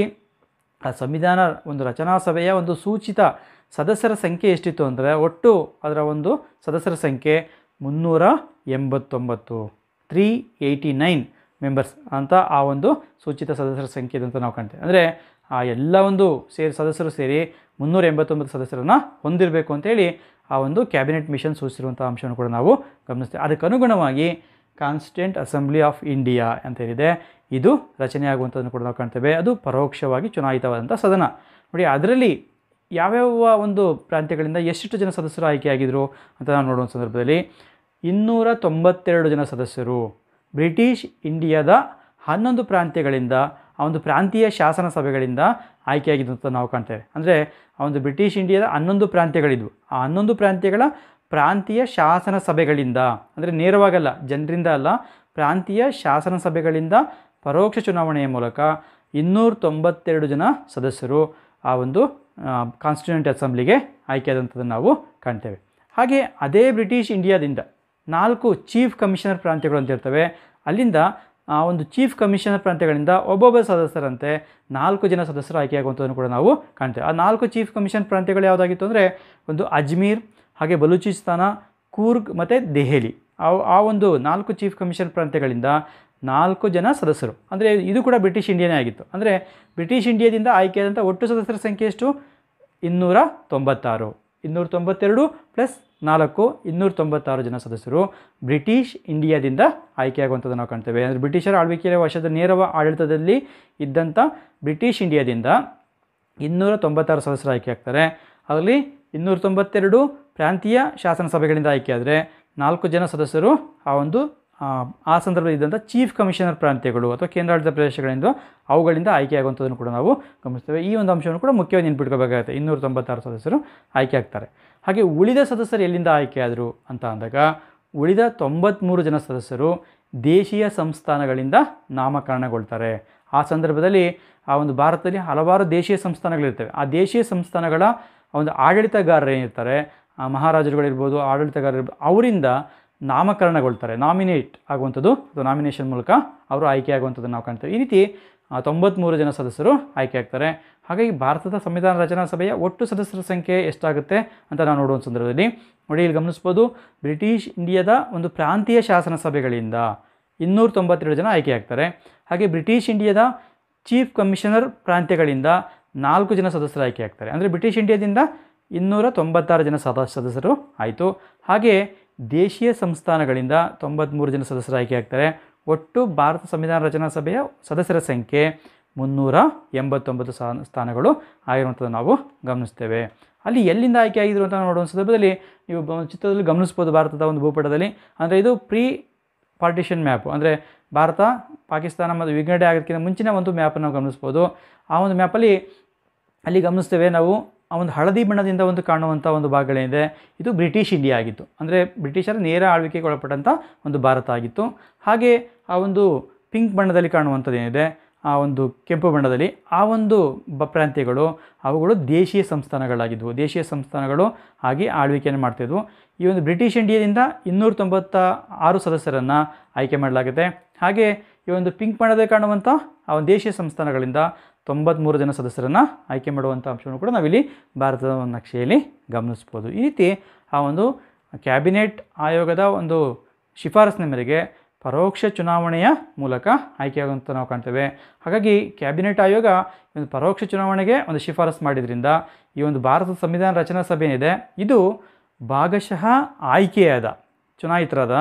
ಆ ಸಂವಿಧಾನ ಒಂದು ರಚನಾ ಸಭೆಯ ಒಂದು ಸೂಚಿತ ಸದಸ್ಯರ ಸಂಖ್ಯೆ ಎಷ್ಟಿತ್ತು ಅಂದರೆ ಒಟ್ಟು ಅದರ ಒಂದು ಸದಸ್ಯರ ಸಂಖ್ಯೆ ಮುನ್ನೂರ ಎಂಬತ್ತೊಂಬತ್ತು ತ್ರೀ ಏಯ್ಟಿ ನೈನ್ ಮೆಂಬರ್ಸ್ ಅಂತ ಆ ಒಂದು ಸೂಚಿತ ಸದಸ್ಯರ ಸಂಖ್ಯೆ ಇದೆ ಅಂತ ನಾವು ಕಾಣ್ತೇವೆ ಅಂದರೆ ಆ ಎಲ್ಲ ಒಂದು ಸೇರಿ ಸದಸ್ಯರು ಸೇರಿ ಮುನ್ನೂರ ಎಂಬತ್ತೊಂಬತ್ತು ಸದಸ್ಯರನ್ನು ಹೊಂದಿರಬೇಕು ಅಂತೇಳಿ ಆ ಒಂದು ಕ್ಯಾಬಿನೆಟ್ ಮಿಷನ್ ಸೂಚಿಸಿರುವಂಥ ಅಂಶವನ್ನು ಕೂಡ ನಾವು ಗಮನಿಸ್ತೇವೆ ಅದಕ್ಕೆ ಅನುಗುಣವಾಗಿ ಕಾನ್ಸ್ಟಿಟ್ಯೂಂಟ್ ಅಸೆಂಬ್ಲಿ ಆಫ್ ಇಂಡಿಯಾ ಅಂತ ಏನಿದೆ ಇದು ರಚನೆಯಾಗುವಂಥದ್ದನ್ನು ಕೂಡ ನಾವು ಕಾಣ್ತೇವೆ ಅದು ಪರೋಕ್ಷವಾಗಿ ಚುನಾಯಿತವಾದಂಥ ಸದನ ನೋಡಿ ಅದರಲ್ಲಿ ಯಾವ್ಯಾವ ಒಂದು ಪ್ರಾಂತ್ಯಗಳಿಂದ ಎಷ್ಟು ಜನ ಸದಸ್ಯರು ಆಯ್ಕೆಯಾಗಿದ್ದರು ಅಂತ ನಾವು ನೋಡುವ ಸಂದರ್ಭದಲ್ಲಿ ಇನ್ನೂರ ತೊಂಬತ್ತೆರಡು ಜನ ಸದಸ್ಯರು ಬ್ರಿಟಿಷ್ ಇಂಡಿಯಾದ ಹನ್ನೊಂದು ಪ್ರಾಂತ್ಯಗಳಿಂದ ಆ ಒಂದು ಪ್ರಾಂತೀಯ ಶಾಸನ ಸಭೆಗಳಿಂದ ಆಯ್ಕೆಯಾಗಿದ್ದು ಅಂತ ನಾವು ಕಾಣ್ತೇವೆ ಅಂದರೆ ಆ ಒಂದು ಬ್ರಿಟಿಷ್ ಇಂಡಿಯಾದ ಹನ್ನೊಂದು ಪ್ರಾಂತ್ಯಗಳಿದ್ವು ಆ ಹನ್ನೊಂದು ಪ್ರಾಂತ್ಯಗಳ ಪ್ರಾಂತೀಯ ಶಾಸನ ಸಭೆಗಳಿಂದ ಅಂದರೆ ನೇರವಾಗಲ್ಲ ಜನರಿಂದ ಅಲ್ಲ ಪ್ರಾಂತೀಯ ಶಾಸನ ಸಭೆಗಳಿಂದ ಪರೋಕ್ಷ ಚುನಾವಣೆಯ ಮೂಲಕ ಇನ್ನೂರ ತೊಂಬತ್ತೆರಡು ಜನ ಸದಸ್ಯರು ಆ ಒಂದು ಕಾನ್ಸ್ಟಿಟ್ಯೂಂಟ್ ಅಸೆಂಬ್ಲಿಗೆ ಆಯ್ಕೆಯಾದಂಥದ್ದನ್ನು ನಾವು ಕಾಣ್ತೇವೆ ಹಾಗೆ ಅದೇ ಬ್ರಿಟಿಷ್ ಇಂಡಿಯಾದಿಂದ ನಾಲ್ಕು ಚೀಫ್ ಕಮಿಷನರ್ ಪ್ರಾಂತ್ಯಗಳು ಅಂತ ಇರ್ತವೆ ಅಲ್ಲಿಂದ ಆ ಒಂದು ಚೀಫ್ ಕಮಿಷನರ್ ಪ್ರಾಂತ್ಯಗಳಿಂದ ಒಬ್ಬೊಬ್ಬ ಸದಸ್ಯರಂತೆ ನಾಲ್ಕು ಜನ ಸದಸ್ಯರು ಆಯ್ಕೆಯಾಗುವಂಥದ್ದನ್ನು ಕೂಡ ನಾವು ಕಾಣ್ತೇವೆ ಆ ನಾಲ್ಕು ಚೀಫ್ ಕಮಿಷನ್ ಪ್ರಾಂತ್ಯಗಳು ಯಾವುದಾಗಿತ್ತು ಅಂದರೆ ಒಂದು ಅಜ್ಮೀರ್ ಹಾಗೆ ಬಲೂಚಿಸ್ತಾನ ಕೂರ್ಗ್ ಮತ್ತು ದೆಹಲಿ ಆ ಆ ಒಂದು ನಾಲ್ಕು ಚೀಫ್ ಕಮಿಷನ್ ಪ್ರಾಂತ್ಯಗಳಿಂದ ನಾಲ್ಕು ಜನ ಸದಸ್ಯರು ಅಂದರೆ ಇದು ಕೂಡ ಬ್ರಿಟಿಷ್ ಇಂಡಿಯಾನೇ ಆಗಿತ್ತು ಅಂದರೆ ಬ್ರಿಟಿಷ್ ಇಂಡಿಯಾದಿಂದ ಆಯ್ಕೆಯಾದಂಥ ಒಟ್ಟು ಸದಸ್ಯರ ಸಂಖ್ಯೆ ಎಷ್ಟು ಇನ್ನೂರ ತೊಂಬತ್ತಾರು ಇನ್ನೂರ ತೊಂಬತ್ತೆರಡು ಪ್ಲಸ್ ನಾಲ್ಕು ಇನ್ನೂರ ತೊಂಬತ್ತಾರು ಜನ ಸದಸ್ಯರು ಬ್ರಿಟಿಷ್ ಇಂಡಿಯಾದಿಂದ ಆಯ್ಕೆಯಾಗುವಂಥದ್ದು ನಾವು ಕಾಣ್ತೇವೆ ಅಂದರೆ ಬ್ರಿಟಿಷರ ಆಳ್ವಿಕೆಯ ವಶದ ನೇರ ಆಡಳಿತದಲ್ಲಿ ಇದ್ದಂಥ ಬ್ರಿಟಿಷ್ ಇಂಡಿಯಾದಿಂದ ಇನ್ನೂರ ತೊಂಬತ್ತಾರು ಸದಸ್ಯರು ಆಯ್ಕೆ ಆಗ್ತಾರೆ ಅದರಲ್ಲಿ ಇನ್ನೂರ ತೊಂಬತ್ತೆರಡು ಪ್ರಾಂತೀಯ ಶಾಸನ ಸಭೆಗಳಿಂದ ಆಯ್ಕೆಯಾದರೆ ನಾಲ್ಕು ಜನ ಸದಸ್ಯರು ಆ ಒಂದು ಆ, ಆ ಸಂದರ್ಭದಲ್ಲಿ ಇದ್ದಂಥ ಚೀಫ್ ಕಮಿಷನರ್ ಪ್ರಾಂತ್ಯಗಳು ಅಥವಾ ಕೇಂದ್ರಾಡಳಿತ ಪ್ರದೇಶಗಳಿಂದ ಅವುಗಳಿಂದ ಆಯ್ಕೆಯಾಗುವಂಥದ್ದನ್ನು ಕೂಡ ನಾವು ಗಮನಿಸ್ತೇವೆ ಈ ಒಂದು ಅಂಶವನ್ನು ಕೂಡ ಮುಖ್ಯವಾಗಿ ನೆನ್ಪಿಟ್ಕೋಬೇಕಾಗುತ್ತೆ ಇನ್ನೂರ ತೊಂಬತ್ತಾರು ಸದಸ್ಯರು ಆಯ್ಕೆ ಆಗ್ತಾರೆ ಹಾಗೆ ಉಳಿದ ಸದಸ್ಯರು ಎಲ್ಲಿಂದ ಆಯ್ಕೆಯಾದರು ಅಂತ ಅಂದಾಗ ಉಳಿದ ತೊಂಬತ್ತ್ಮೂರು ಜನ ಸದಸ್ಯರು ದೇಶೀಯ ಸಂಸ್ಥಾನಗಳಿಂದ ನಾಮಕರಣಗೊಳ್ತಾರೆ ಆ ಸಂದರ್ಭದಲ್ಲಿ ಆ ಒಂದು ಭಾರತದಲ್ಲಿ ಹಲವಾರು ದೇಶೀಯ ಸಂಸ್ಥಾನಗಳಿರ್ತವೆ ಆ ದೇಶೀಯ ಸಂಸ್ಥಾನಗಳ ಒಂದು ಆಡಳಿತಗಾರರು ಏನಿರ್ತಾರೆ ಆ ಮಹಾರಾಜರುಗಳಿರ್ಬೋದು ಆಡಳಿತಗಾರರು ಇರ್ಬೋದು, ಅವರಿಂದ ನಾಮಕರಣಗೊಳ್ತಾರೆ ನಾಮಿನೇಟ್ ಆಗುವಂಥದ್ದು ಅಥವಾ ನಾಮಿನೇಷನ್ ಮೂಲಕ ಅವರು ಆಯ್ಕೆ ಆಗುವಂಥದ್ದನ್ನು ನಾವು ಕಾಣ್ತೇವೆ ಈ ರೀತಿ ಆ, ತೊಂಬತ್ತ್ಮೂರು ಜನ ಸದಸ್ಯರು ಆಯ್ಕೆ ಆಗ್ತಾರೆ ಹಾಗಾಗಿ ಭಾರತದ ಸಂವಿಧಾನ ರಚನಾ ಸಭೆಯ ಒಟ್ಟು ಸದಸ್ಯರ ಸಂಖ್ಯೆ ಎಷ್ಟಾಗುತ್ತೆ ಅಂತ ನಾವು ನೋಡುವ ಸಂದರ್ಭದಲ್ಲಿ ನೋಡಿ ಇಲ್ಲಿ ಗಮನಿಸ್ಬೋದು ಬ್ರಿಟಿಷ್ ಇಂಡಿಯಾದ ಒಂದು ಪ್ರಾಂತೀಯ ಶಾಸನ ಸಭೆಗಳಿಂದ ಇನ್ನೂರ ತೊಂಬತ್ತೆರಡು ಜನ ಆಯ್ಕೆ ಆಗ್ತಾರೆ ಹಾಗೆ ಬ್ರಿಟಿಷ್ ಇಂಡಿಯಾದ ಚೀಫ್ ಕಮಿಷನರ್ ಪ್ರಾಂತ್ಯಗಳಿಂದ ನಾಲ್ಕು ಜನ ಸದಸ್ಯರು ಆಯ್ಕೆ ಆಗ್ತಾರೆ ಅಂದರೆ ಬ್ರಿಟಿಷ್ ಇಂಡಿಯಾದಿಂದ ಇನ್ನೂರ ತೊಂಬತ್ತಾರು ಜನ ಸದ ಸದಸ್ಯರು ಆಯಿತು ಹಾಗೆ ದೇಶೀಯ ಸಂಸ್ಥಾನಗಳಿಂದ ತೊಂಬತ್ತ್ಮೂರು ಜನ ಸದಸ್ಯರು ಆಯ್ಕೆ ಆಗ್ತಾರೆ ಒಟ್ಟು ಭಾರತ ಸಂವಿಧಾನ ರಚನಾ ಸಭೆಯ ಸದಸ್ಯರ ಸಂಖ್ಯೆ ಮುನ್ನೂರ ಎಂಬತ್ತೊಂಬತ್ತು ಸಾ ಸ್ಥಾನಗಳು ಆಗಿರುವಂಥದ್ದು ನಾವು ಗಮನಿಸ್ತೇವೆ ಅಲ್ಲಿ ಎಲ್ಲಿಂದ ಆಯ್ಕೆ ಆಗಿದ್ರು ಅಂತ ನೋಡುವ ಸಂದರ್ಭದಲ್ಲಿ ನೀವು ಬ- ಚಿತ್ರದಲ್ಲಿ ಗಮನಿಸ್ಬೋದು ಭಾರತದ ಒಂದು ಭೂಪಟದಲ್ಲಿ ಅಂದರೆ ಇದು ಪ್ರೀ ಪಾರ್ಟಿಷನ್ ಮ್ಯಾಪು ಅಂದರೆ ಭಾರತ ಪಾಕಿಸ್ತಾನ ಮತ್ತು ವಿಂಗಡಣೆ ಆಗೋದಕ್ಕಿಂತ ಮುಂಚಿನ ಒಂದು ಮ್ಯಾಪನ್ನು ನಾವು ಗಮನಿಸ್ಬೋದು ಆ ಒಂದು ಮ್ಯಾಪಲ್ಲಿ ಅಲ್ಲಿ ಗಮನಿಸ್ತೇವೆ ನಾವು ಆ ಒಂದು ಹಳದಿ ಬಣ್ಣದಿಂದ ಒಂದು ಕಾಣುವಂಥ ಒಂದು ಭಾಗಗಳೇನಿದೆ ಇದು ಬ್ರಿಟಿಷ್ ಇಂಡಿಯಾ ಆಗಿತ್ತು ಅಂದರೆ ಬ್ರಿಟಿಷರ ನೇರ ಆಳ್ವಿಕೆಗೆ ಒಳಪಟ್ಟಂಥ ಒಂದು ಭಾರತ ಆಗಿತ್ತು ಹಾಗೆ ಆ ಒಂದು ಪಿಂಕ್ ಬಣ್ಣದಲ್ಲಿ ಕಾಣುವಂಥದ್ದು ಏನಿದೆ ಆ ಒಂದು ಕೆಂಪು ಬಣ್ಣದಲ್ಲಿ ಆ ಒಂದು ಬ ಪ್ರಾಂತ್ಯಗಳು ಅವುಗಳು ದೇಶೀಯ ಸಂಸ್ಥಾನಗಳಾಗಿದ್ವು ದೇಶೀಯ ಸಂಸ್ಥಾನಗಳು ಹಾಗೆ ಆಳ್ವಿಕೆಯನ್ನು ಮಾಡ್ತಿದ್ವು ಈ ಒಂದು ಬ್ರಿಟಿಷ್ ಇಂಡಿಯಾದಿಂದ ಇನ್ನೂರ ತೊಂಬತ್ತ ಆರು ಸದಸ್ಯರನ್ನು ಆಯ್ಕೆ ಮಾಡಲಾಗುತ್ತೆ ಹಾಗೆ ಈ ಒಂದು ಪಿಂಕ್ ಬಣ್ಣದಲ್ಲಿ ಕಾಣುವಂಥ ಆ ಒಂದು ದೇಶೀಯ ಸಂಸ್ಥಾನಗಳಿಂದ ತೊಂಬತ್ತ್ಮೂರು ಜನ ಸದಸ್ಯರನ್ನು ಆಯ್ಕೆ ಮಾಡುವಂಥ ಅಂಶವನ್ನು ಕೂಡ ನಾವಿಲ್ಲಿ ಭಾರತದ ಒಂದು ನಕ್ಷೆಯಲ್ಲಿ ಗಮನಿಸ್ಬೋದು ಈ ರೀತಿ ಆ ಒಂದು ಕ್ಯಾಬಿನೆಟ್ ಆಯೋಗದ ಒಂದು ಶಿಫಾರಸಿನ ಮೇರೆಗೆ ಪರೋಕ್ಷ ಚುನಾವಣೆಯ ಮೂಲಕ ಆಯ್ಕೆಯಾಗುವಂಥ ನಾವು ಕಾಣ್ತೇವೆ ಹಾಗಾಗಿ ಕ್ಯಾಬಿನೆಟ್ ಆಯೋಗ ಈ ಒಂದು ಪರೋಕ್ಷ ಚುನಾವಣೆಗೆ ಒಂದು ಶಿಫಾರಸು ಮಾಡಿದ್ರಿಂದ ಈ ಒಂದು ಭಾರತದ ಸಂವಿಧಾನ ರಚನಾ ಸಭೆ ಏನಿದೆ ಇದು ಭಾಗಶಃ ಆಯ್ಕೆಯಾದ ಚುನಾಯಿತರಾದ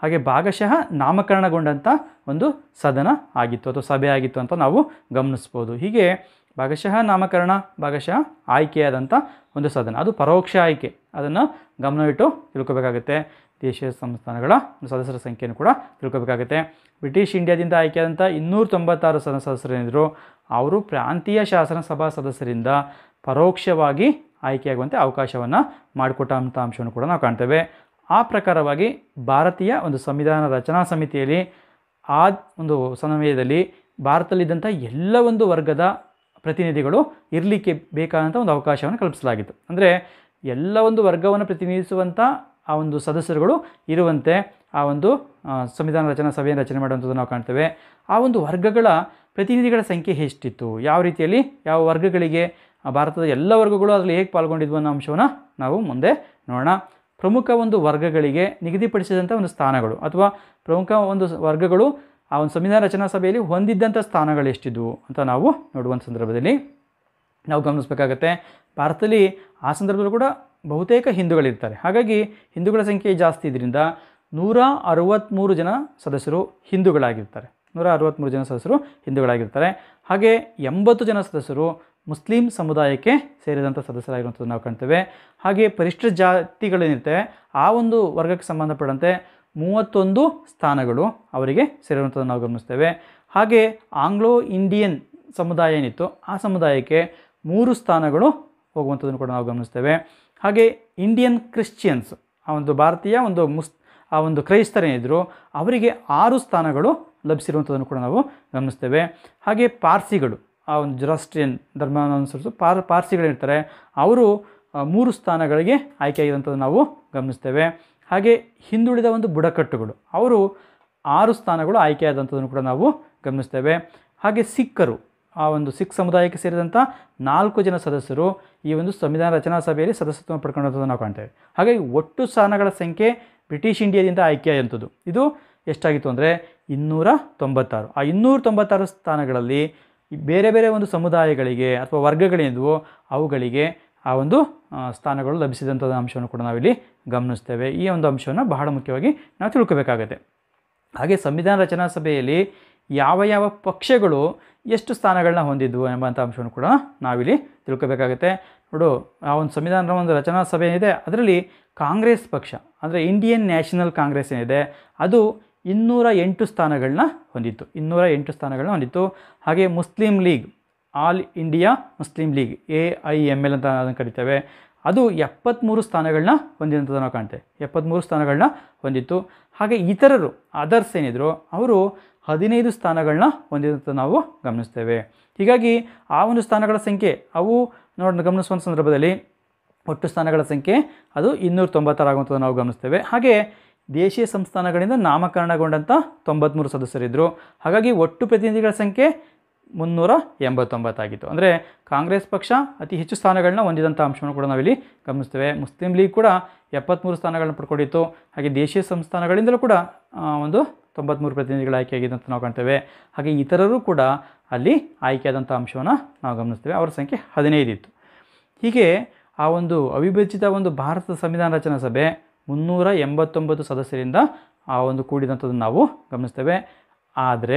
ಹಾಗೆ ಭಾಗಶಃ ನಾಮಕರಣಗೊಂಡಂಥ ಒಂದು ಸದನ ಆಗಿತ್ತು ಅಥವಾ ಸಭೆ ಆಗಿತ್ತು ಅಂತ ನಾವು ಗಮನಿಸ್ಬೋದು ಹೀಗೆ ಭಾಗಶಃ ನಾಮಕರಣ ಭಾಗಶಃ ಆಯ್ಕೆಯಾದಂಥ ಒಂದು ಸದನ ಅದು ಪರೋಕ್ಷ ಆಯ್ಕೆ ಅದನ್ನು ಗಮನವಿಟ್ಟು ತಿಳ್ಕೊಬೇಕಾಗುತ್ತೆ ದೇಶೀಯ ಸಂಸ್ಥಾನಗಳ ಸದಸ್ಯರ ಸಂಖ್ಯೆಯನ್ನು ಕೂಡ ತಿಳ್ಕೊಬೇಕಾಗುತ್ತೆ ಬ್ರಿಟಿಷ್ ಇಂಡಿಯಾದಿಂದ ಆಯ್ಕೆಯಾದಂಥ ಇನ್ನೂರ ತೊಂಬತ್ತಾರು ಸದನ ಸದಸ್ಯರೇನಿದ್ರು ಅವರು ಪ್ರಾಂತೀಯ ಶಾಸನಸಭಾ ಸದಸ್ಯರಿಂದ ಪರೋಕ್ಷವಾಗಿ ಆಯ್ಕೆಯಾಗುವಂತೆ ಅವಕಾಶವನ್ನು ಮಾಡಿಕೊಟ್ಟಂಥ ಅಂಶವನ್ನು ಕೂಡ ನಾವು ಕಾಣ್ತೇವೆ ಆ ಪ್ರಕಾರವಾಗಿ ಭಾರತೀಯ ಒಂದು ಸಂವಿಧಾನ ರಚನಾ ಸಮಿತಿಯಲ್ಲಿ ಆ ಒಂದು ಸಮಯದಲ್ಲಿ ಭಾರತದಲ್ಲಿದ್ದಂಥ ಎಲ್ಲ ಒಂದು ವರ್ಗದ ಪ್ರತಿನಿಧಿಗಳು ಇರಲಿಕ್ಕೆ ಬೇಕಾದಂಥ ಒಂದು ಅವಕಾಶವನ್ನು ಕಲ್ಪಿಸಲಾಗಿತ್ತು ಅಂದರೆ ಎಲ್ಲ ಒಂದು ವರ್ಗವನ್ನು ಪ್ರತಿನಿಧಿಸುವಂಥ ಆ ಒಂದು ಸದಸ್ಯರುಗಳು ಇರುವಂತೆ ಆ ಒಂದು ಆ, ಸಂವಿಧಾನ ರಚನಾ ಸಭೆಯನ್ನು ರಚನೆ ಮಾಡುವಂಥದ್ದು ನಾವು ಕಾಣ್ತೇವೆ ಆ ಒಂದು ವರ್ಗಗಳ ಪ್ರತಿನಿಧಿಗಳ ಸಂಖ್ಯೆ ಎಷ್ಟಿತ್ತು ಯಾವ ರೀತಿಯಲ್ಲಿ ಯಾವ ವರ್ಗಗಳಿಗೆ ಆ ಭಾರತದ ಎಲ್ಲ ವರ್ಗಗಳು ಅದರಲ್ಲಿ ಹೇಗೆ ಪಾಲ್ಗೊಂಡಿದ್ವು ಅನ್ನೋ ಅಂಶವನ್ನು ನಾವು ಮುಂದೆ ನೋಡೋಣ ಪ್ರಮುಖ ಒಂದು ವರ್ಗಗಳಿಗೆ ನಿಗದಿಪಡಿಸಿದಂಥ ಒಂದು ಸ್ಥಾನಗಳು ಅಥವಾ ಪ್ರಮುಖ ಒಂದು ವರ್ಗಗಳು ಆ ಒಂದು ಸಂವಿಧಾನ ರಚನಾ ಸಭೆಯಲ್ಲಿ ಹೊಂದಿದ್ದಂಥ ಸ್ಥಾನಗಳು ಎಷ್ಟಿದ್ವು ಅಂತ ನಾವು ನೋಡುವಂಥ ಸಂದರ್ಭದಲ್ಲಿ ನಾವು ಗಮನಿಸಬೇಕಾಗತ್ತೆ ಭಾರತದಲ್ಲಿ ಆ ಸಂದರ್ಭದಲ್ಲೂ ಕೂಡ ಬಹುತೇಕ ಹಿಂದೂಗಳಿರ್ತಾರೆ ಹಾಗಾಗಿ ಹಿಂದೂಗಳ ಸಂಖ್ಯೆ ಜಾಸ್ತಿ ಇದರಿಂದ ನೂರ ಅರವತ್ತ್ಮೂರು ಜನ ಸದಸ್ಯರು ಹಿಂದೂಗಳಾಗಿರ್ತಾರೆ ನೂರ ಅರವತ್ತ್ಮೂರು ಜನ ಸದಸ್ಯರು ಹಿಂದೂಗಳಾಗಿರ್ತಾರೆ ಹಾಗೆ ಎಂಬತ್ತು ಜನ ಸದಸ್ಯರು ಮುಸ್ಲಿಂ ಸಮುದಾಯಕ್ಕೆ ಸೇರಿದಂಥ ಸದಸ್ಯರಾಗಿರುವಂಥದ್ದು ನಾವು ಕಾಣ್ತೇವೆ ಹಾಗೆ ಪರಿಷ್ಠ ಜಾತಿಗಳೇನಿರ್ತವೆ ಆ ಒಂದು ವರ್ಗಕ್ಕೆ ಸಂಬಂಧಪಟ್ಟಂತೆ ಮೂವತ್ತೊಂದು ಸ್ಥಾನಗಳು ಅವರಿಗೆ ಸೇರಿರುವಂಥದ್ದು ನಾವು ಗಮನಿಸ್ತೇವೆ ಹಾಗೆ ಆಂಗ್ಲೋ ಇಂಡಿಯನ್ ಸಮುದಾಯ ಏನಿತ್ತು ಆ ಸಮುದಾಯಕ್ಕೆ ಮೂರು ಸ್ಥಾನಗಳು ಹೋಗುವಂಥದ್ದನ್ನು ಕೂಡ ನಾವು ಗಮನಿಸ್ತೇವೆ ಹಾಗೆ ಇಂಡಿಯನ್ ಕ್ರಿಶ್ಚಿಯನ್ಸ್ ಆ ಒಂದು ಭಾರತೀಯ ಒಂದು ಮುಸ್ ಆ ಒಂದು ಕ್ರೈಸ್ತರೇನಿದ್ರು ಅವರಿಗೆ ಆರು ಸ್ಥಾನಗಳು ಲಭಿಸಿರುವಂಥದ್ದನ್ನು ಕೂಡ ನಾವು ಗಮನಿಸ್ತೇವೆ ಹಾಗೆ ಪಾರ್ಸಿಗಳು ಆ ಒಂದು ಜೊರಾಸ್ಟ್ರಿಯನ್ ಧರ್ಮವನ್ನು ಅನುಸರಿಸು ಪಾರ್ ಪಾರ್ಸಿಗಳಿರ್ತಾರೆ ಅವರು ಆ, ಮೂರು ಸ್ಥಾನಗಳಿಗೆ ಆಯ್ಕೆಯಾಗಿರುವಂಥದ್ದು ನಾವು ಗಮನಿಸ್ತೇವೆ ಹಾಗೆ ಹಿಂದುಳಿದ ಒಂದು ಬುಡಕಟ್ಟುಗಳು ಅವರು ಆರು ಸ್ಥಾನಗಳು ಆಯ್ಕೆಯಾದಂಥದ್ದನ್ನು ಕೂಡ ನಾವು ಗಮನಿಸ್ತೇವೆ ಹಾಗೆ ಸಿಖ್ಖರು ಆ ಒಂದು ಸಿಖ್ ಸಮುದಾಯಕ್ಕೆ ಸೇರಿದಂಥ ನಾಲ್ಕು ಜನ ಸದಸ್ಯರು ಈ ಒಂದು ಸಂವಿಧಾನ ರಚನಾ ಸಭೆಯಲ್ಲಿ ಸದಸ್ಯತ್ವ ಪಡ್ಕೊಂಡಂಥದ್ದು ನಾವು ಕಾಣ್ತೇವೆ ಹಾಗಾಗಿ ಒಟ್ಟು ಸ್ಥಾನಗಳ ಸಂಖ್ಯೆ ಬ್ರಿಟಿಷ್ ಇಂಡಿಯಾದಿಂದ ಆಯ್ಕೆಯಾದಂಥದ್ದು ಇದು ಎಷ್ಟಾಗಿತ್ತು ಅಂದರೆ ಇನ್ನೂರ ತೊಂಬತ್ತಾರು ಆ ಇನ್ನೂರ ತೊಂಬತ್ತಾರು ಸ್ಥಾನಗಳಲ್ಲಿ ಈ ಬೇರೆ ಬೇರೆ ಒಂದು ಸಮುದಾಯಗಳಿಗೆ ಅಥವಾ ವರ್ಗಗಳೇನಿದ್ವೋ ಅವುಗಳಿಗೆ ಆ ಒಂದು ಆ, ಸ್ಥಾನಗಳು ಲಭಿಸಿದಂಥ ಅಂಶವನ್ನು ಕೂಡ ನಾವಿಲ್ಲಿ ಗಮನಿಸ್ತೇವೆ ಈ ಒಂದು ಅಂಶವನ್ನು ಬಹಳ ಮುಖ್ಯವಾಗಿ ನಾವು ತಿಳ್ಕೊಬೇಕಾಗತ್ತೆ ಹಾಗೆ ಸಂವಿಧಾನ ರಚನಾ ಸಭೆಯಲ್ಲಿ ಯಾವ ಯಾವ ಪಕ್ಷಗಳು ಎಷ್ಟು ಸ್ಥಾನಗಳನ್ನ ಹೊಂದಿದ್ವು ಎಂಬಂಥ ಅಂಶವನ್ನು ಕೂಡ ನಾವಿಲ್ಲಿ ತಿಳ್ಕೊಬೇಕಾಗುತ್ತೆ ನೋಡು ಆ ಒಂದು ಸಂವಿಧಾನದ ಒಂದು ರಚನಾ ಸಭೆ ಏನಿದೆ ಅದರಲ್ಲಿ ಕಾಂಗ್ರೆಸ್ ಪಕ್ಷ ಅಂದರೆ ಇಂಡಿಯನ್ ನ್ಯಾಷನಲ್ ಕಾಂಗ್ರೆಸ್ ಏನಿದೆ ಅದು ಇನ್ನೂರ ಎಂಟು ಸ್ಥಾನಗಳನ್ನ ಹೊಂದಿತ್ತು ಇನ್ನೂರ ಎಂಟು ಸ್ಥಾನಗಳನ್ನ ಹೊಂದಿತ್ತು ಹಾಗೆ Muslim League All India Muslim League A I M L ಅಂತ ಅದನ್ನು ಕರಿತೇವೆ ಅದು ಎಪ್ಪತ್ತ್ಮೂರು ಸ್ಥಾನಗಳನ್ನ ಹೊಂದಿದಂಥದ್ದು ನಾವು ಕಾಣ್ತೇವೆ ಎಪ್ಪತ್ತ್ಮೂರು ಸ್ಥಾನಗಳನ್ನ ಹೊಂದಿತ್ತು ಹಾಗೆ ಇತರರು ಅದರ್ಸ್ ಏನಿದ್ರು ಅವರು ಹದಿನೈದು ಸ್ಥಾನಗಳನ್ನ ಹೊಂದಿದಂಥ ನಾವು ಗಮನಿಸ್ತೇವೆ ಹೀಗಾಗಿ ಆ ಒಂದು ಸ್ಥಾನಗಳ ಸಂಖ್ಯೆ ಅವು ನೋಡಿ ಗಮನಿಸುವಂಥ ಸಂದರ್ಭದಲ್ಲಿ ಒಟ್ಟು ಸ್ಥಾನಗಳ ಸಂಖ್ಯೆ ಅದು ಇನ್ನೂರ ತೊಂಬತ್ತಾರು ಆಗುವಂಥದ್ದು ನಾವು ಗಮನಿಸ್ತೇವೆ ಹಾಗೆ ದೇಶೀಯ ಸಂಸ್ಥಾನಗಳಿಂದ ನಾಮಕರಣಗೊಂಡಂಥ ತೊಂಬತ್ತ್ಮೂರು ಸದಸ್ಯರಿದ್ದರು ಹಾಗಾಗಿ ಒಟ್ಟು ಪ್ರತಿನಿಧಿಗಳ ಸಂಖ್ಯೆ ಮುನ್ನೂರ ಎಂಬತ್ತೊಂಬತ್ತಾಗಿತ್ತು ಅಂದರೆ ಕಾಂಗ್ರೆಸ್ ಪಕ್ಷ ಅತಿ ಹೆಚ್ಚು ಸ್ಥಾನಗಳನ್ನ ಹೊಂದಿದಂಥ ಅಂಶವನ್ನು ಕೂಡ ನಾವಿಲ್ಲಿ ಗಮನಿಸ್ತೇವೆ ಮುಸ್ಲಿಂ ಲೀಗ್ ಕೂಡ ಎಪ್ಪತ್ತ್ಮೂರು ಸ್ಥಾನಗಳನ್ನ ಪಡ್ಕೊಂಡಿತ್ತು ಹಾಗೆ ದೇಶೀಯ ಸಂಸ್ಥಾನಗಳಿಂದಲೂ ಕೂಡ ಆ, ಒಂದು ತೊಂಬತ್ತ್ಮೂರು ಪ್ರತಿನಿಧಿಗಳು ಆಯ್ಕೆಯಾಗಿದ್ದಂತ ನಾವು ಕಾಣ್ತೇವೆ ಹಾಗೆ ಇತರರು ಕೂಡ ಅಲ್ಲಿ ಆಯ್ಕೆಯಾದಂಥ ಅಂಶವನ್ನು ನಾವು ಗಮನಿಸ್ತೇವೆ ಅವರ ಸಂಖ್ಯೆ ಹದಿನೈದು ಇತ್ತು ಹೀಗೆ ಆ ಒಂದು ಅವಿಭಜಿತ ಒಂದು ಭಾರತದ ಸಂವಿಧಾನ ರಚನಾ ಸಭೆ ಮುನ್ನೂರ ಎಂಬತ್ತೊಂಬತ್ತು ಸದಸ್ಯರಿಂದ ಆ ಒಂದು ಕೂಡಿದಂಥದ್ದನ್ನು ನಾವು ಗಮನಿಸ್ತೇವೆ ಆದರೆ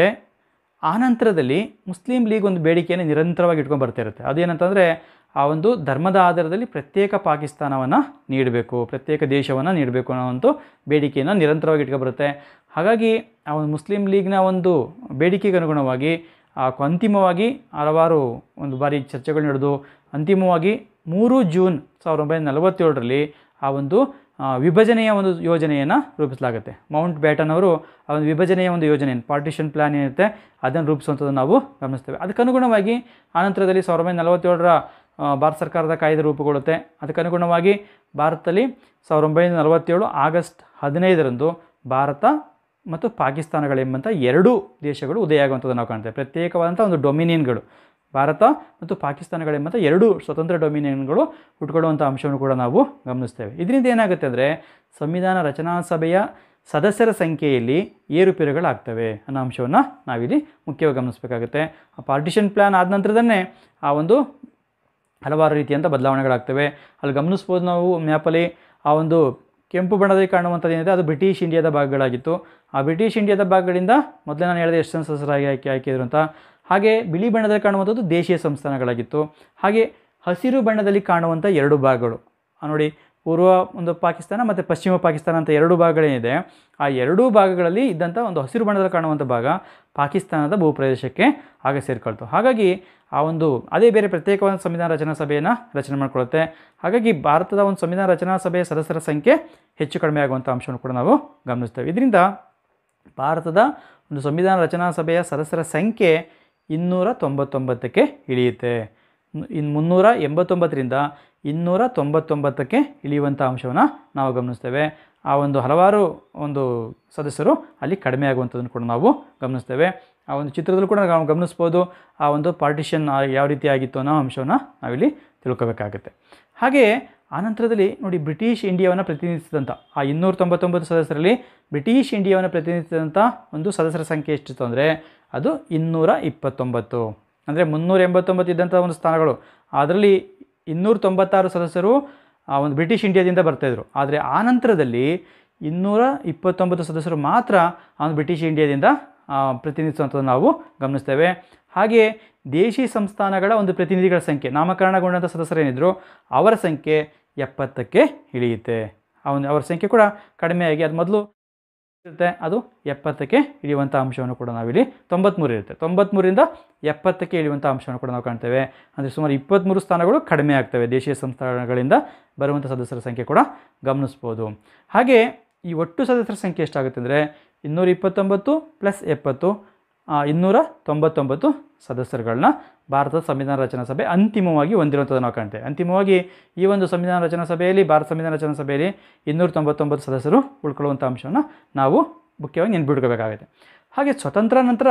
ಆ ನಂತರದಲ್ಲಿ ಮುಸ್ಲಿಂ ಲೀಗ್ ಒಂದು ಬೇಡಿಕೆಯನ್ನು ನಿರಂತರವಾಗಿ ಇಟ್ಕೊಂಡು ಬರ್ತಾ ಇರುತ್ತೆ ಅದೇನಂತಂದರೆ ಆ ಒಂದು ಧರ್ಮದ ಆಧಾರದಲ್ಲಿ ಪ್ರತ್ಯೇಕ ಪಾಕಿಸ್ತಾನವನ್ನು ನೀಡಬೇಕು ಪ್ರತ್ಯೇಕ ದೇಶವನ್ನು ನೀಡಬೇಕು ಅನ್ನೋ ಒಂದು ಬೇಡಿಕೆಯನ್ನು ನಿರಂತರವಾಗಿ ಇಟ್ಕೊಂಡು ಬರುತ್ತೆ ಹಾಗಾಗಿ ಆ ಒಂದು ಮುಸ್ಲಿಂ ಲೀಗ್ನ ಒಂದು ಬೇಡಿಕೆಗೆ ಅನುಗುಣವಾಗಿ ಆ ಅಂತಿಮವಾಗಿ ಹಲವಾರು ಒಂದು ಬಾರಿ ಚರ್ಚೆಗಳು ನಡೆದು ಅಂತಿಮವಾಗಿ ಮೂರು ಜೂನ್ ಸಾವಿರದ ಒಂಬೈನೂರ ನಲವತ್ತೇಳರಲ್ಲಿ ಆ ಒಂದು ಆ, ವಿಭಜನೆಯ ಒಂದು ಯೋಜನೆಯನ್ನು ರೂಪಿಸಲಾಗುತ್ತೆ ಮೌಂಟ್ ಬ್ಯಾಟನ್ ಅವರು ಆ ಒಂದು ವಿಭಜನೆಯ ಒಂದು ಯೋಜನೆ ಪಾರ್ಟಿಷನ್ ಪ್ಲ್ಯಾನ್ ಏನಿರುತ್ತೆ ಅದನ್ನು ರೂಪಿಸುವಂಥದ್ದು ನಾವು ಗಮನಿಸ್ತೇವೆ ಅದಕ್ಕನುಗುಣವಾಗಿ ಆನಂತರದಲ್ಲಿ ಸಾವಿರದ ಒಂಬೈನೂರ ನಲವತ್ತೇಳರ ಆ, ಭಾರತ ಸರ್ಕಾರದ ಕಾಯ್ದೆ ರೂಪುಗೊಳ್ಳುತ್ತೆ ಅದಕ್ಕನುಗುಣವಾಗಿ ಭಾರತದಲ್ಲಿ ಸಾವಿರದ ಒಂಬೈನೂರ ನಲವತ್ತೇಳು ಆಗಸ್ಟ್ ಹದಿನೈದರಂದು ಭಾರತ ಮತ್ತು ಪಾಕಿಸ್ತಾನಗಳೆಂಬಂಥ ಎರಡೂ ದೇಶಗಳು ಉದಯ ಆಗುವಂಥದ್ದು ನಾವು ಕಾಣ್ತೇವೆ ಪ್ರತ್ಯೇಕವಾದಂಥ ಒಂದು ಡೊಮಿನಿಯನ್ಗಳು ಭಾರತ ಮತ್ತು ಪಾಕಿಸ್ತಾನಗಳೆಂಬಂಥ ಎರಡು ಸ್ವತಂತ್ರ ಡೊಮಿನಿಯನ್ಗಳು ಹುಟ್ಕೊಳ್ಳುವಂಥ ಅಂಶವನ್ನು ಕೂಡ ನಾವು ಗಮನಿಸ್ತೇವೆ ಇದರಿಂದ ಏನಾಗುತ್ತೆ ಅಂದರೆ ಸಂವಿಧಾನ ರಚನಾ ಸಭೆಯ ಸದಸ್ಯರ ಸಂಖ್ಯೆಯಲ್ಲಿ ಏರುಪೇರುಗಳಾಗ್ತವೆ ಅನ್ನೋ ಅಂಶವನ್ನು ನಾವಿಲ್ಲಿ ಮುಖ್ಯವಾಗಿ ಗಮನಿಸಬೇಕಾಗುತ್ತೆ ಆ ಪಾರ್ಟಿಷನ್ ಪ್ಲ್ಯಾನ್ ಆದ ನಂತರದನ್ನೇ ಆ ಒಂದು ಹಲವಾರು ರೀತಿಯಂಥ ಬದಲಾವಣೆಗಳಾಗ್ತವೆ ಅಲ್ಲಿ ಗಮನಿಸ್ಬೋದು ನಾವು ಮ್ಯಾಪಲ್ಲಿ ಆ ಒಂದು ಕೆಂಪು ಬಣ್ಣದಲ್ಲಿ ಕಾಣುವಂಥದ್ದು ಏನಿದೆ ಅದು ಬ್ರಿಟಿಷ್ ಇಂಡಿಯಾದ ಭಾಗಗಳಾಗಿತ್ತು ಆ ಬ್ರಿಟಿಷ್ ಇಂಡಿಯಾದ ಭಾಗಗಳಿಂದ ಮೊದಲೇ ನಾನು ಹೇಳಿದೆ ಎಷ್ಟು ಜನ ಸದಸ್ಯರಾಗಿ ಆಯ್ಕೆ ಆಯ್ಕೆಯಿದ್ರು ಅಂತ ಹಾಗೆ ಬಿಳಿ ಬಣ್ಣದಲ್ಲಿ ಕಾಣುವಂಥದ್ದು ದೇಶೀಯ ಸಂಸ್ಥಾನಗಳಾಗಿತ್ತು ಹಾಗೆ ಹಸಿರು ಬಣ್ಣದಲ್ಲಿ ಕಾಣುವಂಥ ಎರಡು ಭಾಗಗಳು ಆ ನೋಡಿ ಪೂರ್ವ ಒಂದು ಪಾಕಿಸ್ತಾನ ಮತ್ತು ಪಶ್ಚಿಮ ಪಾಕಿಸ್ತಾನ ಅಂತ ಎರಡು ಭಾಗಗಳೇನಿದೆ ಆ ಎರಡೂ ಭಾಗಗಳಲ್ಲಿ ಇದ್ದಂಥ ಒಂದು ಹಸಿರು ಬಣ್ಣದಲ್ಲಿ ಕಾಣುವಂಥ ಭಾಗ ಪಾಕಿಸ್ತಾನದ ಭೂಪ್ರದೇಶಕ್ಕೆ ಆಗ ಸೇರಿಕೊಳ್ತು ಹಾಗಾಗಿ ಆ ಒಂದು ಅದೇ ಬೇರೆ ಪ್ರತ್ಯೇಕವಾದ ಸಂವಿಧಾನ ರಚನಾ ಸಭೆಯನ್ನು ರಚನೆ ಮಾಡಿಕೊಳ್ಳುತ್ತೆ ಹಾಗಾಗಿ ಭಾರತದ ಒಂದು ಸಂವಿಧಾನ ರಚನಾ ಸಭೆಯ ಸದಸ್ಯರ ಸಂಖ್ಯೆ ಹೆಚ್ಚು ಕಡಿಮೆ ಆಗುವಂಥ ಅಂಶವನ್ನು ಕೂಡ ನಾವು ಗಮನಿಸ್ತೇವೆ ಇದರಿಂದ ಭಾರತದ ಒಂದು ಸಂವಿಧಾನ ರಚನಾ ಸಭೆಯ ಸದಸ್ಯರ ಸಂಖ್ಯೆ ಇನ್ನೂರ ತೊಂಬತ್ತೊಂಬತ್ತಕ್ಕೆ ಇಳಿಯುತ್ತೆ ಇನ್ನು ಮುನ್ನೂರ ಎಂಬತ್ತೊಂಬತ್ತರಿಂದ ಇನ್ನೂರ ತೊಂಬತ್ತೊಂಬತ್ತಕ್ಕೆ ಇಳಿಯುವಂಥ ಅಂಶವನ್ನು ನಾವು ಗಮನಿಸ್ತೇವೆ ಆ ಒಂದು ಹಲವಾರು ಒಂದು ಸದಸ್ಯರು ಅಲ್ಲಿ ಕಡಿಮೆ ಆಗುವಂಥದ್ದನ್ನು ಕೂಡ ನಾವು ಗಮನಿಸ್ತೇವೆ ಆ ಒಂದು ಚಿತ್ರದಲ್ಲೂ ಕೂಡ ನಾವು ಗಮನಿಸ್ಬೋದು ಆ ಒಂದು ಪಾರ್ಟಿಷನ್ ಯಾವ ರೀತಿ ಆಗಿತ್ತು ಅನ್ನೋ ಅಂಶವನ್ನು ನಾವಿಲ್ಲಿ ತಿಳ್ಕೊಬೇಕಾಗುತ್ತೆ ಹಾಗೆ ಆನಂತರದಲ್ಲಿ ನೋಡಿ ಬ್ರಿಟಿಷ್ ಇಂಡಿಯಾವನ್ನು ಪ್ರತಿನಿಧಿಸಿದಂಥ ಆ ಇನ್ನೂರ ತೊಂಬತ್ತೊಂಬತ್ತು ಸದಸ್ಯರಲ್ಲಿ ಬ್ರಿಟಿಷ್ ಇಂಡಿಯಾವನ್ನು ಪ್ರತಿನಿಧಿಸಿದಂಥ ಒಂದು ಸದಸ್ಯರ ಸಂಖ್ಯೆ ಎಷ್ಟಿತ್ತು ಅಂದರೆ ಅದು ಇನ್ನೂರ ಇಪ್ಪತ್ತೊಂಬತ್ತು ಅಂದರೆ ಮುನ್ನೂರ ಎಂಬತ್ತೊಂಬತ್ತು ಇದ್ದಂಥ ಒಂದು ಸ್ಥಾನಗಳು ಅದರಲ್ಲಿ ಇನ್ನೂರ ತೊಂಬತ್ತಾರು ಸದಸ್ಯರು ಆ ಒಂದು ಬ್ರಿಟಿಷ್ ಇಂಡಿಯಾದಿಂದ ಬರ್ತಾಯಿದ್ರು ಆದರೆ ಆ ನಂತರದಲ್ಲಿ ಇನ್ನೂರ ಇಪ್ಪತ್ತೊಂಬತ್ತು ಸದಸ್ಯರು ಮಾತ್ರ ಆ ಒಂದು ಬ್ರಿಟಿಷ್ ಇಂಡಿಯಾದಿಂದ ಆ, ಪ್ರತಿನಿಧಿಸುವಂಥದ್ದು ನಾವು ಗಮನಿಸ್ತೇವೆ ಹಾಗೆ ದೇಶಿ ಸಂಸ್ಥಾನಗಳ ಒಂದು ಪ್ರತಿನಿಧಿಗಳ ಸಂಖ್ಯೆ ನಾಮಕರಣಗೊಂಡಂಥ ಸದಸ್ಯರೇನಿದ್ರು ಅವರ ಸಂಖ್ಯೆ ಎಪ್ಪತ್ತಕ್ಕೆ ಇಳಿಯುತ್ತೆ ಆ ಒಂದು ಅವರ ಸಂಖ್ಯೆ ಕೂಡ ಕಡಿಮೆಯಾಗಿ ಅದು ಮೊದಲು ಇರುತ್ತೆ ಅದು ಎಪ್ಪತ್ತಕ್ಕೆ ಇಳಿಯುವಂಥ ಅಂಶವನ್ನು ಕೂಡ ನಾವಿಲ್ಲಿ ತೊಂಬತ್ತ್ಮೂರು ಇರುತ್ತೆ ತೊಂಬತ್ತ್ಮೂರಿಂದ ಎಪ್ಪತ್ತಕ್ಕೆ ಇಳಿಯುವಂಥ ಅಂಶವನ್ನು ಕೂಡ ನಾವು ಕಾಣ್ತೇವೆ ಅಂದರೆ ಸುಮಾರು ಇಪ್ಪತ್ತ್ಮೂರು ಸ್ಥಾನಗಳು ಕಡಿಮೆ ಆಗ್ತವೆ ದೇಶೀಯ ಸಂಸ್ಥಾನಗಳಿಂದ ಬರುವಂಥ ಸದಸ್ಯರ ಸಂಖ್ಯೆ ಕೂಡ ಗಮನಿಸ್ಬೋದು ಹಾಗೆ ಈ ಒಟ್ಟು ಸದಸ್ಯರ ಸಂಖ್ಯೆ ಎಷ್ಟಾಗುತ್ತೆ ಅಂದರೆ ಇನ್ನೂರ ಇಪ್ಪತ್ತೊಂಬತ್ತು ಪ್ಲಸ್ ಎಪ್ಪತ್ತು ಆ, ಇನ್ನೂರ ತೊಂಬತ್ತೊಂಬತ್ತು ಸದಸ್ಯರುಗಳನ್ನ ಭಾರತದ ಸಂವಿಧಾನ ರಚನಾ ಸಭೆ ಅಂತಿಮವಾಗಿ ಹೊಂದಿರುವಂಥದ್ದು ನಾವು ಕಾಣ್ತೇವೆ ಅಂತಿಮವಾಗಿ ಈ ಒಂದು ಸಂವಿಧಾನ ರಚನಾ ಸಭೆಯಲ್ಲಿ ಭಾರತ ಸಂವಿಧಾನ ರಚನಾ ಸಭೆಯಲ್ಲಿ ಇನ್ನೂರ ತೊಂಬತ್ತೊಂಬತ್ತು ಸದಸ್ಯರು ಉಳ್ಕೊಳ್ಳುವಂಥ ಅಂಶವನ್ನು ನಾವು ಮುಖ್ಯವಾಗಿ ನೆನ್ಪಿಟ್ಕೋಬೇಕಾಗುತ್ತೆ ಹಾಗೆ ಸ್ವತಂತ್ರ ನಂತರ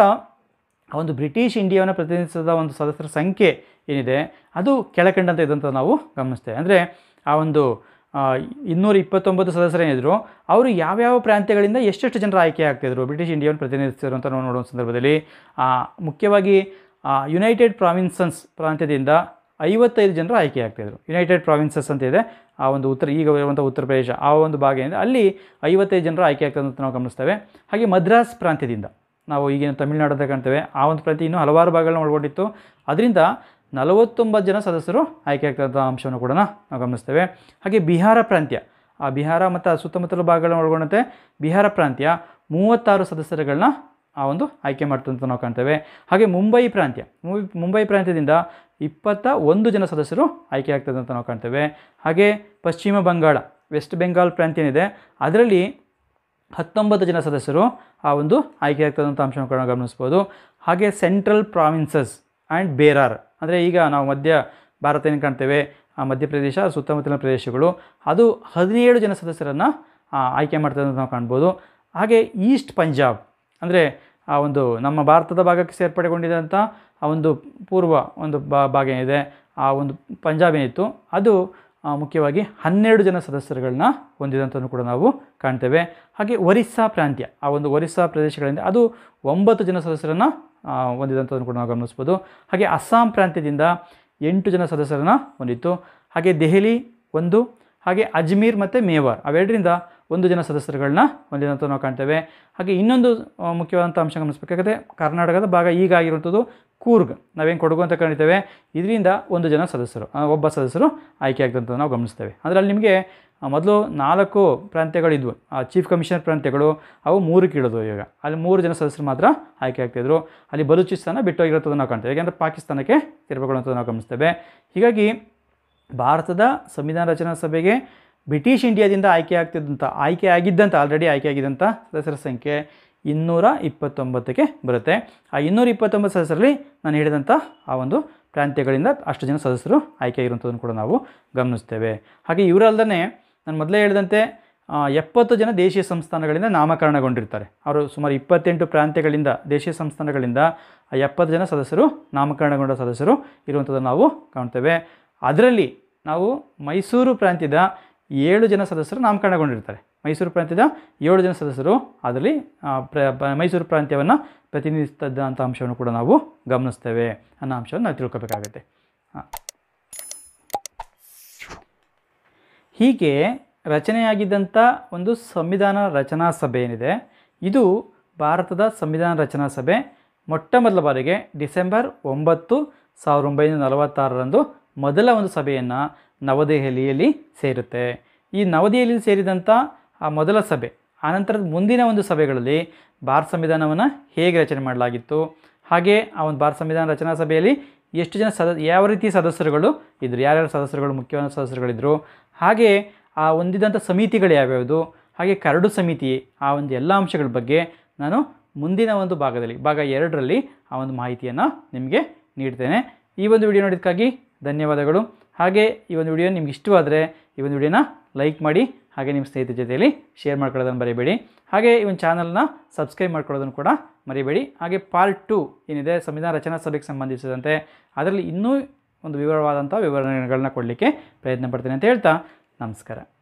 ಆ ಒಂದು ಬ್ರಿಟಿಷ್ ಇಂಡಿಯಾವನ್ನು ಪ್ರತಿನಿಧಿಸಿದ ಒಂದು ಸದಸ್ಯರ ಸಂಖ್ಯೆ ಏನಿದೆ ಅದು ಕೆಳಕಂಡಂತೆ ಇದ್ದಂಥ ನಾವು ಗಮನಿಸ್ತೇವೆ ಅಂದರೆ ಆ ಒಂದು ಆ, ಇನ್ನೂರ ಇಪ್ಪತ್ತೊಂಬತ್ತು ಸದಸ್ಯರೇನಿದ್ರು ಅವರು ಯಾವ್ಯಾವ ಪ್ರಾಂತ್ಯಗಳಿಂದ ಎಷ್ಟೆಷ್ಟು ಜನರು ಆಯ್ಕೆ ಆಗ್ತಿದ್ರು ಬ್ರಿಟಿಷ್ ಇಂಡಿಯಾವನ್ನು ಪ್ರತಿನಿಧಿಸಿದ್ರು ಅಂತ ನಾವು ನೋಡುವ ಸಂದರ್ಭದಲ್ಲಿ ಆ, ಮುಖ್ಯವಾಗಿ ಯುನೈಟೆಡ್ ಪ್ರಾವಿನ್ಸನ್ಸ್ ಪ್ರಾಂತ್ಯದಿಂದ ಐವತ್ತೈದು ಜನರು ಆಯ್ಕೆ ಆಗ್ತಿದ್ರು ಯುನೈಟೆಡ್ ಪ್ರಾವಿನ್ಸಸ್ ಅಂತ ಇದೆ ಆ ಒಂದು ಉತ್ತರ ಈಗ ಇರುವಂಥ ಉತ್ತರ ಪ್ರದೇಶ ಆ ಒಂದು ಭಾಗ ಏನಿದೆ ಅಲ್ಲಿ ಐವತ್ತೈದು ಜನರು ಆಯ್ಕೆ ಆಗ್ತದೆ ಅಂತ ನಾವು ಗಮನಿಸ್ತೇವೆ ಹಾಗೆ ಮದ್ರಾಸ್ ಪ್ರಾಂತ್ಯದಿಂದ ನಾವು ಈಗಿನ ತಮಿಳುನಾಡದ ಕಾಣ್ತೇವೆ ಆ ಒಂದು ಪ್ರಾಂತ್ಯ ಇನ್ನೂ ಹಲವಾರು ಭಾಗಗಳನ್ನ ಒಳಗೊಂಡಿತ್ತು ಅದರಿಂದ ನಲವತ್ತೊಂಬತ್ತು ಜನ ಸದಸ್ಯರು ಆಯ್ಕೆ ಆಗ್ತಕ್ಕಂಥ ಅಂಶವನ್ನು ಕೂಡ ನಾವು ಗಮನಿಸ್ತೇವೆ ಹಾಗೆ ಬಿಹಾರ ಪ್ರಾಂತ್ಯ ಆ ಬಿಹಾರ ಮತ್ತು ಆ ಸುತ್ತಮುತ್ತಲ ಭಾಗಗಳನ್ನ ಒಳಗೊಂಡಂತೆ ಬಿಹಾರ ಪ್ರಾಂತ್ಯ ಮೂವತ್ತಾರು ಸದಸ್ಯರುಗಳನ್ನ ಆ ಒಂದು ಆಯ್ಕೆ ಮಾಡ್ತಂತ ನಾವು ಕಾಣ್ತೇವೆ ಹಾಗೆ ಮುಂಬೈ ಪ್ರಾಂತ್ಯ ಮುಂಬೈ ಮುಂಬೈ ಪ್ರಾಂತ್ಯದಿಂದ ಇಪ್ಪತ್ತ ಒಂದು ಜನ ಸದಸ್ಯರು ಆಯ್ಕೆ ಆಗ್ತದೆ ಅಂತ ನಾವು ಕಾಣ್ತೇವೆ ಹಾಗೆ ಪಶ್ಚಿಮ ಬಂಗಾಳ ವೆಸ್ಟ್ ಬೆಂಗಾಲ್ ಪ್ರಾಂತ್ಯ ಏನಿದೆ ಅದರಲ್ಲಿ ಹತ್ತೊಂಬತ್ತು ಜನ ಸದಸ್ಯರು ಆ ಒಂದು ಆಯ್ಕೆ ಆಗ್ತದಂಥ ಅಂಶವನ್ನು ಕೂಡ ನಾವು ಗಮನಿಸ್ಬೋದು ಹಾಗೆ ಸೆಂಟ್ರಲ್ ಪ್ರಾವಿನ್ಸಸ್ ಆ್ಯಂಡ್ ಬೇರಾರ್ ಅಂದರೆ ಈಗ ನಾವು ಮಧ್ಯ ಭಾರತ ಏನು ಕಾಣ್ತೇವೆ ಆ ಮಧ್ಯಪ್ರದೇಶ ಸುತ್ತಮುತ್ತಲಿನ ಪ್ರದೇಶಗಳು ಅದು ಹದಿನೇಳು ಜನ ಸದಸ್ಯರನ್ನು ಆಯ್ಕೆ ಮಾಡ್ತದೆ ಅಂತ ನಾವು ಕಾಣ್ಬೋದು ಹಾಗೆ ಈಸ್ಟ್ ಪಂಜಾಬ್ ಅಂದರೆ ಆ ಒಂದು ನಮ್ಮ ಭಾರತದ ಭಾಗಕ್ಕೆ ಸೇರ್ಪಡೆಗೊಂಡಿದ್ದಂಥ ಆ ಒಂದು ಪೂರ್ವ ಒಂದು ಬಾ ಭಾಗ ಏನಿದೆ ಆ ಒಂದು ಪಂಜಾಬ್ ಏನಿತ್ತು ಅದು ಆ, ಮುಖ್ಯವಾಗಿ ಹನ್ನೆರಡು ಜನ ಸದಸ್ಯರುಗಳನ್ನ ಹೊಂದಿದಂಥನ್ನು ಕೂಡ ನಾವು ಕಾಣ್ತೇವೆ ಹಾಗೆ ಒರಿಸ್ಸಾ ಪ್ರಾಂತ್ಯ ಆ ಒಂದು ಒರಿಸ್ಸಾ ಪ್ರದೇಶಗಳಿಂದ ಅದು ಒಂಬತ್ತು ಜನ ಸದಸ್ಯರನ್ನು ಹೊಂದಿದಂಥದ್ದನ್ನು ಕೂಡ ನಾವು ಗಮನಿಸ್ಬೋದು ಹಾಗೆ ಅಸ್ಸಾಂ ಪ್ರಾಂತ್ಯದಿಂದ ಎಂಟು ಜನ ಸದಸ್ಯರನ್ನು ಹೊಂದಿತ್ತು ಹಾಗೆ ದೆಹಲಿ ಒಂದು ಹಾಗೆ ಅಜ್ಮೀರ್ ಮತ್ತು ಮೇವಾರ್ ಅವೆರಡರಿಂದ ಒಂದು ಜನ ಸದಸ್ಯರುಗಳನ್ನ ಹೊಂದಿದಂಥ ನಾವು ಕಾಣ್ತೇವೆ ಹಾಗೆ ಇನ್ನೊಂದು ಆ, ಮುಖ್ಯವಾದಂಥ ಅಂಶ ಗಮನಿಸಬೇಕಾಗುತ್ತೆ ಕರ್ನಾಟಕದ ಭಾಗ ಈಗ ಆಗಿರುವಂಥದ್ದು ಕೂರ್ಗ್ ನಾವೇನು ಕೊಡಗು ಅಂತ ಕರಿತೇವೆ ಇದರಿಂದ ಒಂದು ಜನ ಸದಸ್ಯರು ಆ, ಒಬ್ಬ ಸದಸ್ಯರು ಆಯ್ಕೆ ಆಗ್ತಂತ ನಾವು ಗಮನಿಸ್ತೇವೆ ಅಂದರೆ ಅಲ್ಲಿ ನಿಮಗೆ ಆ, ಮೊದಲು ನಾಲ್ಕು ಪ್ರಾಂತ್ಯಗಳಿದ್ವು ಆ ಚೀಫ್ ಕಮಿಷನರ್ ಪ್ರಾಂತ್ಯಗಳು ಅವು ಮೂರಕ್ಕೆ ಇಳಿದು ಈಗ ಅಲ್ಲಿ ಮೂರು ಜನ ಸದಸ್ಯರು ಮಾತ್ರ ಆಯ್ಕೆ ಆಗ್ತಿದ್ರು ಅಲ್ಲಿ ಬಲೂಚಿಸ್ತಾನ ಬಿಟ್ಟೋಗಿರೋಂಥದ್ದು ನಾವು ಕಾಣ್ತೇವೆ ಯಾಕೆಂದರೆ ಪಾಕಿಸ್ತಾನಕ್ಕೆ ಸೇರ್ಪಡೆಗೊಳ್ಳುವಂಥದ್ದು ನಾವು ಗಮನಿಸ್ತೇವೆ ಹೀಗಾಗಿ ಭಾರತದ ಸಂವಿಧಾನ ರಚನಾ ಸಭೆಗೆ ಬ್ರಿಟಿಷ್ ಇಂಡಿಯಾದಿಂದ ಆಯ್ಕೆ ಆಗ್ತಿದ್ದಂಥ ಆಯ್ಕೆ ಆಗಿದ್ದಂಥ ಆಲ್ರೆಡಿ ಆಯ್ಕೆ ಆಗಿದ್ದಂಥ ಸದಸ್ಯರ ಸಂಖ್ಯೆ ಇನ್ನೂರ ಇಪ್ಪತ್ತೊಂಬತ್ತಕ್ಕೆ ಬರುತ್ತೆ ಆ ಇನ್ನೂರ ಇಪ್ಪತ್ತೊಂಬತ್ತು ಸದಸ್ಯರಲ್ಲಿ ನಾನು ಹೇಳಿದಂಥ ಆ ಒಂದು ಪ್ರಾಂತ್ಯಗಳಿಂದ ಅಷ್ಟು ಜನ ಸದಸ್ಯರು ಆಯ್ಕೆ ಆಗಿರುವಂಥದ್ದನ್ನು ಕೂಡ ನಾವು ಗಮನಿಸ್ತೇವೆ ಹಾಗೆ ಇವರಲ್ಲದೆ ನಾನು ಮೊದಲೇ ಹೇಳಿದಂತೆ ಆ, ಎಪ್ಪತ್ತು ಜನ ದೇಶೀಯ ಸಂಸ್ಥಾನಗಳಿಂದ ನಾಮಕರಣಗೊಂಡಿರ್ತಾರೆ ಅವರು ಸುಮಾರು ಇಪ್ಪತ್ತೆಂಟು ಪ್ರಾಂತ್ಯಗಳಿಂದ ದೇಶೀಯ ಸಂಸ್ಥಾನಗಳಿಂದ ಆ ಎಪ್ಪತ್ತು ಜನ ಸದಸ್ಯರು ನಾಮಕರಣಗೊಂಡ ಸದಸ್ಯರು ಇರುವಂಥದ್ದನ್ನು ನಾವು ಕಾಣ್ತೇವೆ ಅದರಲ್ಲಿ ನಾವು ಮೈಸೂರು ಪ್ರಾಂತ್ಯದ ಏಳು ಜನ ಸದಸ್ಯರು ನಾಮಕರಣಗೊಂಡಿರ್ತಾರೆ ಮೈಸೂರು ಪ್ರಾಂತ್ಯದ ಏಳು ಜನ ಸದಸ್ಯರು ಅದರಲ್ಲಿ ಆ, ಪ್ರ ಬ- ಮೈಸೂರು ಪ್ರಾಂತ್ಯವನ್ನು ಪ್ರತಿನಿಧಿಸ್ತದಂಥ ಅಂಶವನ್ನು ಕೂಡ ನಾವು ಗಮನಿಸ್ತೇವೆ ಅನ್ನೋ ಅಂಶವನ್ನು ನಾವು ತಿಳ್ಕೊಬೇಕಾಗುತ್ತೆ ಹಾಂ ಹೀಗೆ ರಚನೆಯಾಗಿದ್ದಂಥ ಒಂದು ಸಂವಿಧಾನ ರಚನಾ ಸಭೆ ಏನಿದೆ ಇದು ಭಾರತದ ಸಂವಿಧಾನ ರಚನಾ ಸಭೆ ಮೊಟ್ಟ ಮೊದಲ ಬಾರಿಗೆ ಡಿಸೆಂಬರ್ ಒಂಬತ್ತು ಸಾವಿರದ ಒಂಬೈನೂರ ನಲವತ್ತಾರರಂದು ಮೊದಲ ಒಂದು ಸಭೆಯನ್ನು ನವದೆಹಲಿಯಲ್ಲಿ ಸೇರುತ್ತೆ ಈ ನವದೆಹಲಿಯಲ್ಲಿ ಸೇರಿದಂಥ ಆ ಮೊದಲ ಸಭೆ ಆನಂತರದ ಮುಂದಿನ ಒಂದು ಸಭೆಗಳಲ್ಲಿ ಭಾರತ ಸಂವಿಧಾನವನ್ನು ಹೇಗೆ ರಚನೆ ಮಾಡಲಾಗಿತ್ತು ಹಾಗೆ ಆ ಒಂದು ಭಾರತ ಸಂವಿಧಾನ ರಚನಾ ಸಭೆಯಲ್ಲಿ ಎಷ್ಟು ಜನ ಸದ ಯಾವ ರೀತಿ ಸದಸ್ಯರುಗಳು ಇದ್ದರು ಯಾರ್ಯಾರು ಸದಸ್ಯರುಗಳು ಮುಖ್ಯವಾದ ಸದಸ್ಯರುಗಳಿದ್ದರು ಹಾಗೆ ಆ ಹೊಂದಿದಂಥ ಸಮಿತಿಗಳು ಯಾವ್ಯಾವುದು ಹಾಗೆ ಕರಡು ಸಮಿತಿ ಆ ಒಂದು ಎಲ್ಲ ಅಂಶಗಳ ಬಗ್ಗೆ ನಾನು ಮುಂದಿನ ಒಂದು ಭಾಗದಲ್ಲಿ ಭಾಗ ಎರಡರಲ್ಲಿ ಆ ಒಂದು ಮಾಹಿತಿಯನ್ನು ನಿಮಗೆ ನೀಡ್ತೇನೆ ಈ ಒಂದು ವಿಡಿಯೋ ನೋಡೋದಕ್ಕಾಗಿ ಧನ್ಯವಾದಗಳು ಹಾಗೆ ಈ ಒಂದು ವಿಡಿಯೋ ನಿಮ್ಗೆ ಇಷ್ಟವಾದರೆ ಈ ಒಂದು ವಿಡಿಯೋನ ಲೈಕ್ ಮಾಡಿ ಹಾಗೆ ನಿಮ್ಮ ಸ್ನೇಹಿತರ ಜೊತೆಯಲ್ಲಿ ಶೇರ್ ಮಾಡ್ಕೊಳ್ಳೋದನ್ನು ಮರಿಬೇಡಿ ಹಾಗೆ ಈ ಒಂದು ಚಾನಲ್ನ ಸಬ್ಸ್ಕ್ರೈಬ್ ಮಾಡ್ಕೊಳ್ಳೋದನ್ನು ಕೂಡ ಮರಿಬೇಡಿ ಹಾಗೆ ಪಾರ್ಟ್ ಟು ಏನಿದೆ ಸಂವಿಧಾನ ರಚನಾ ಸಭೆಗೆ ಸಂಬಂಧಿಸಿದಂತೆ ಅದರಲ್ಲಿ ಇನ್ನೂ ಒಂದು ವಿವರವಾದಂಥ ವಿವರಣೆಗಳನ್ನ ಕೊಡಲಿಕ್ಕೆ ಪ್ರಯತ್ನ ಪಡ್ತೇನೆ ಅಂತ ಹೇಳ್ತಾ ನಮಸ್ಕಾರ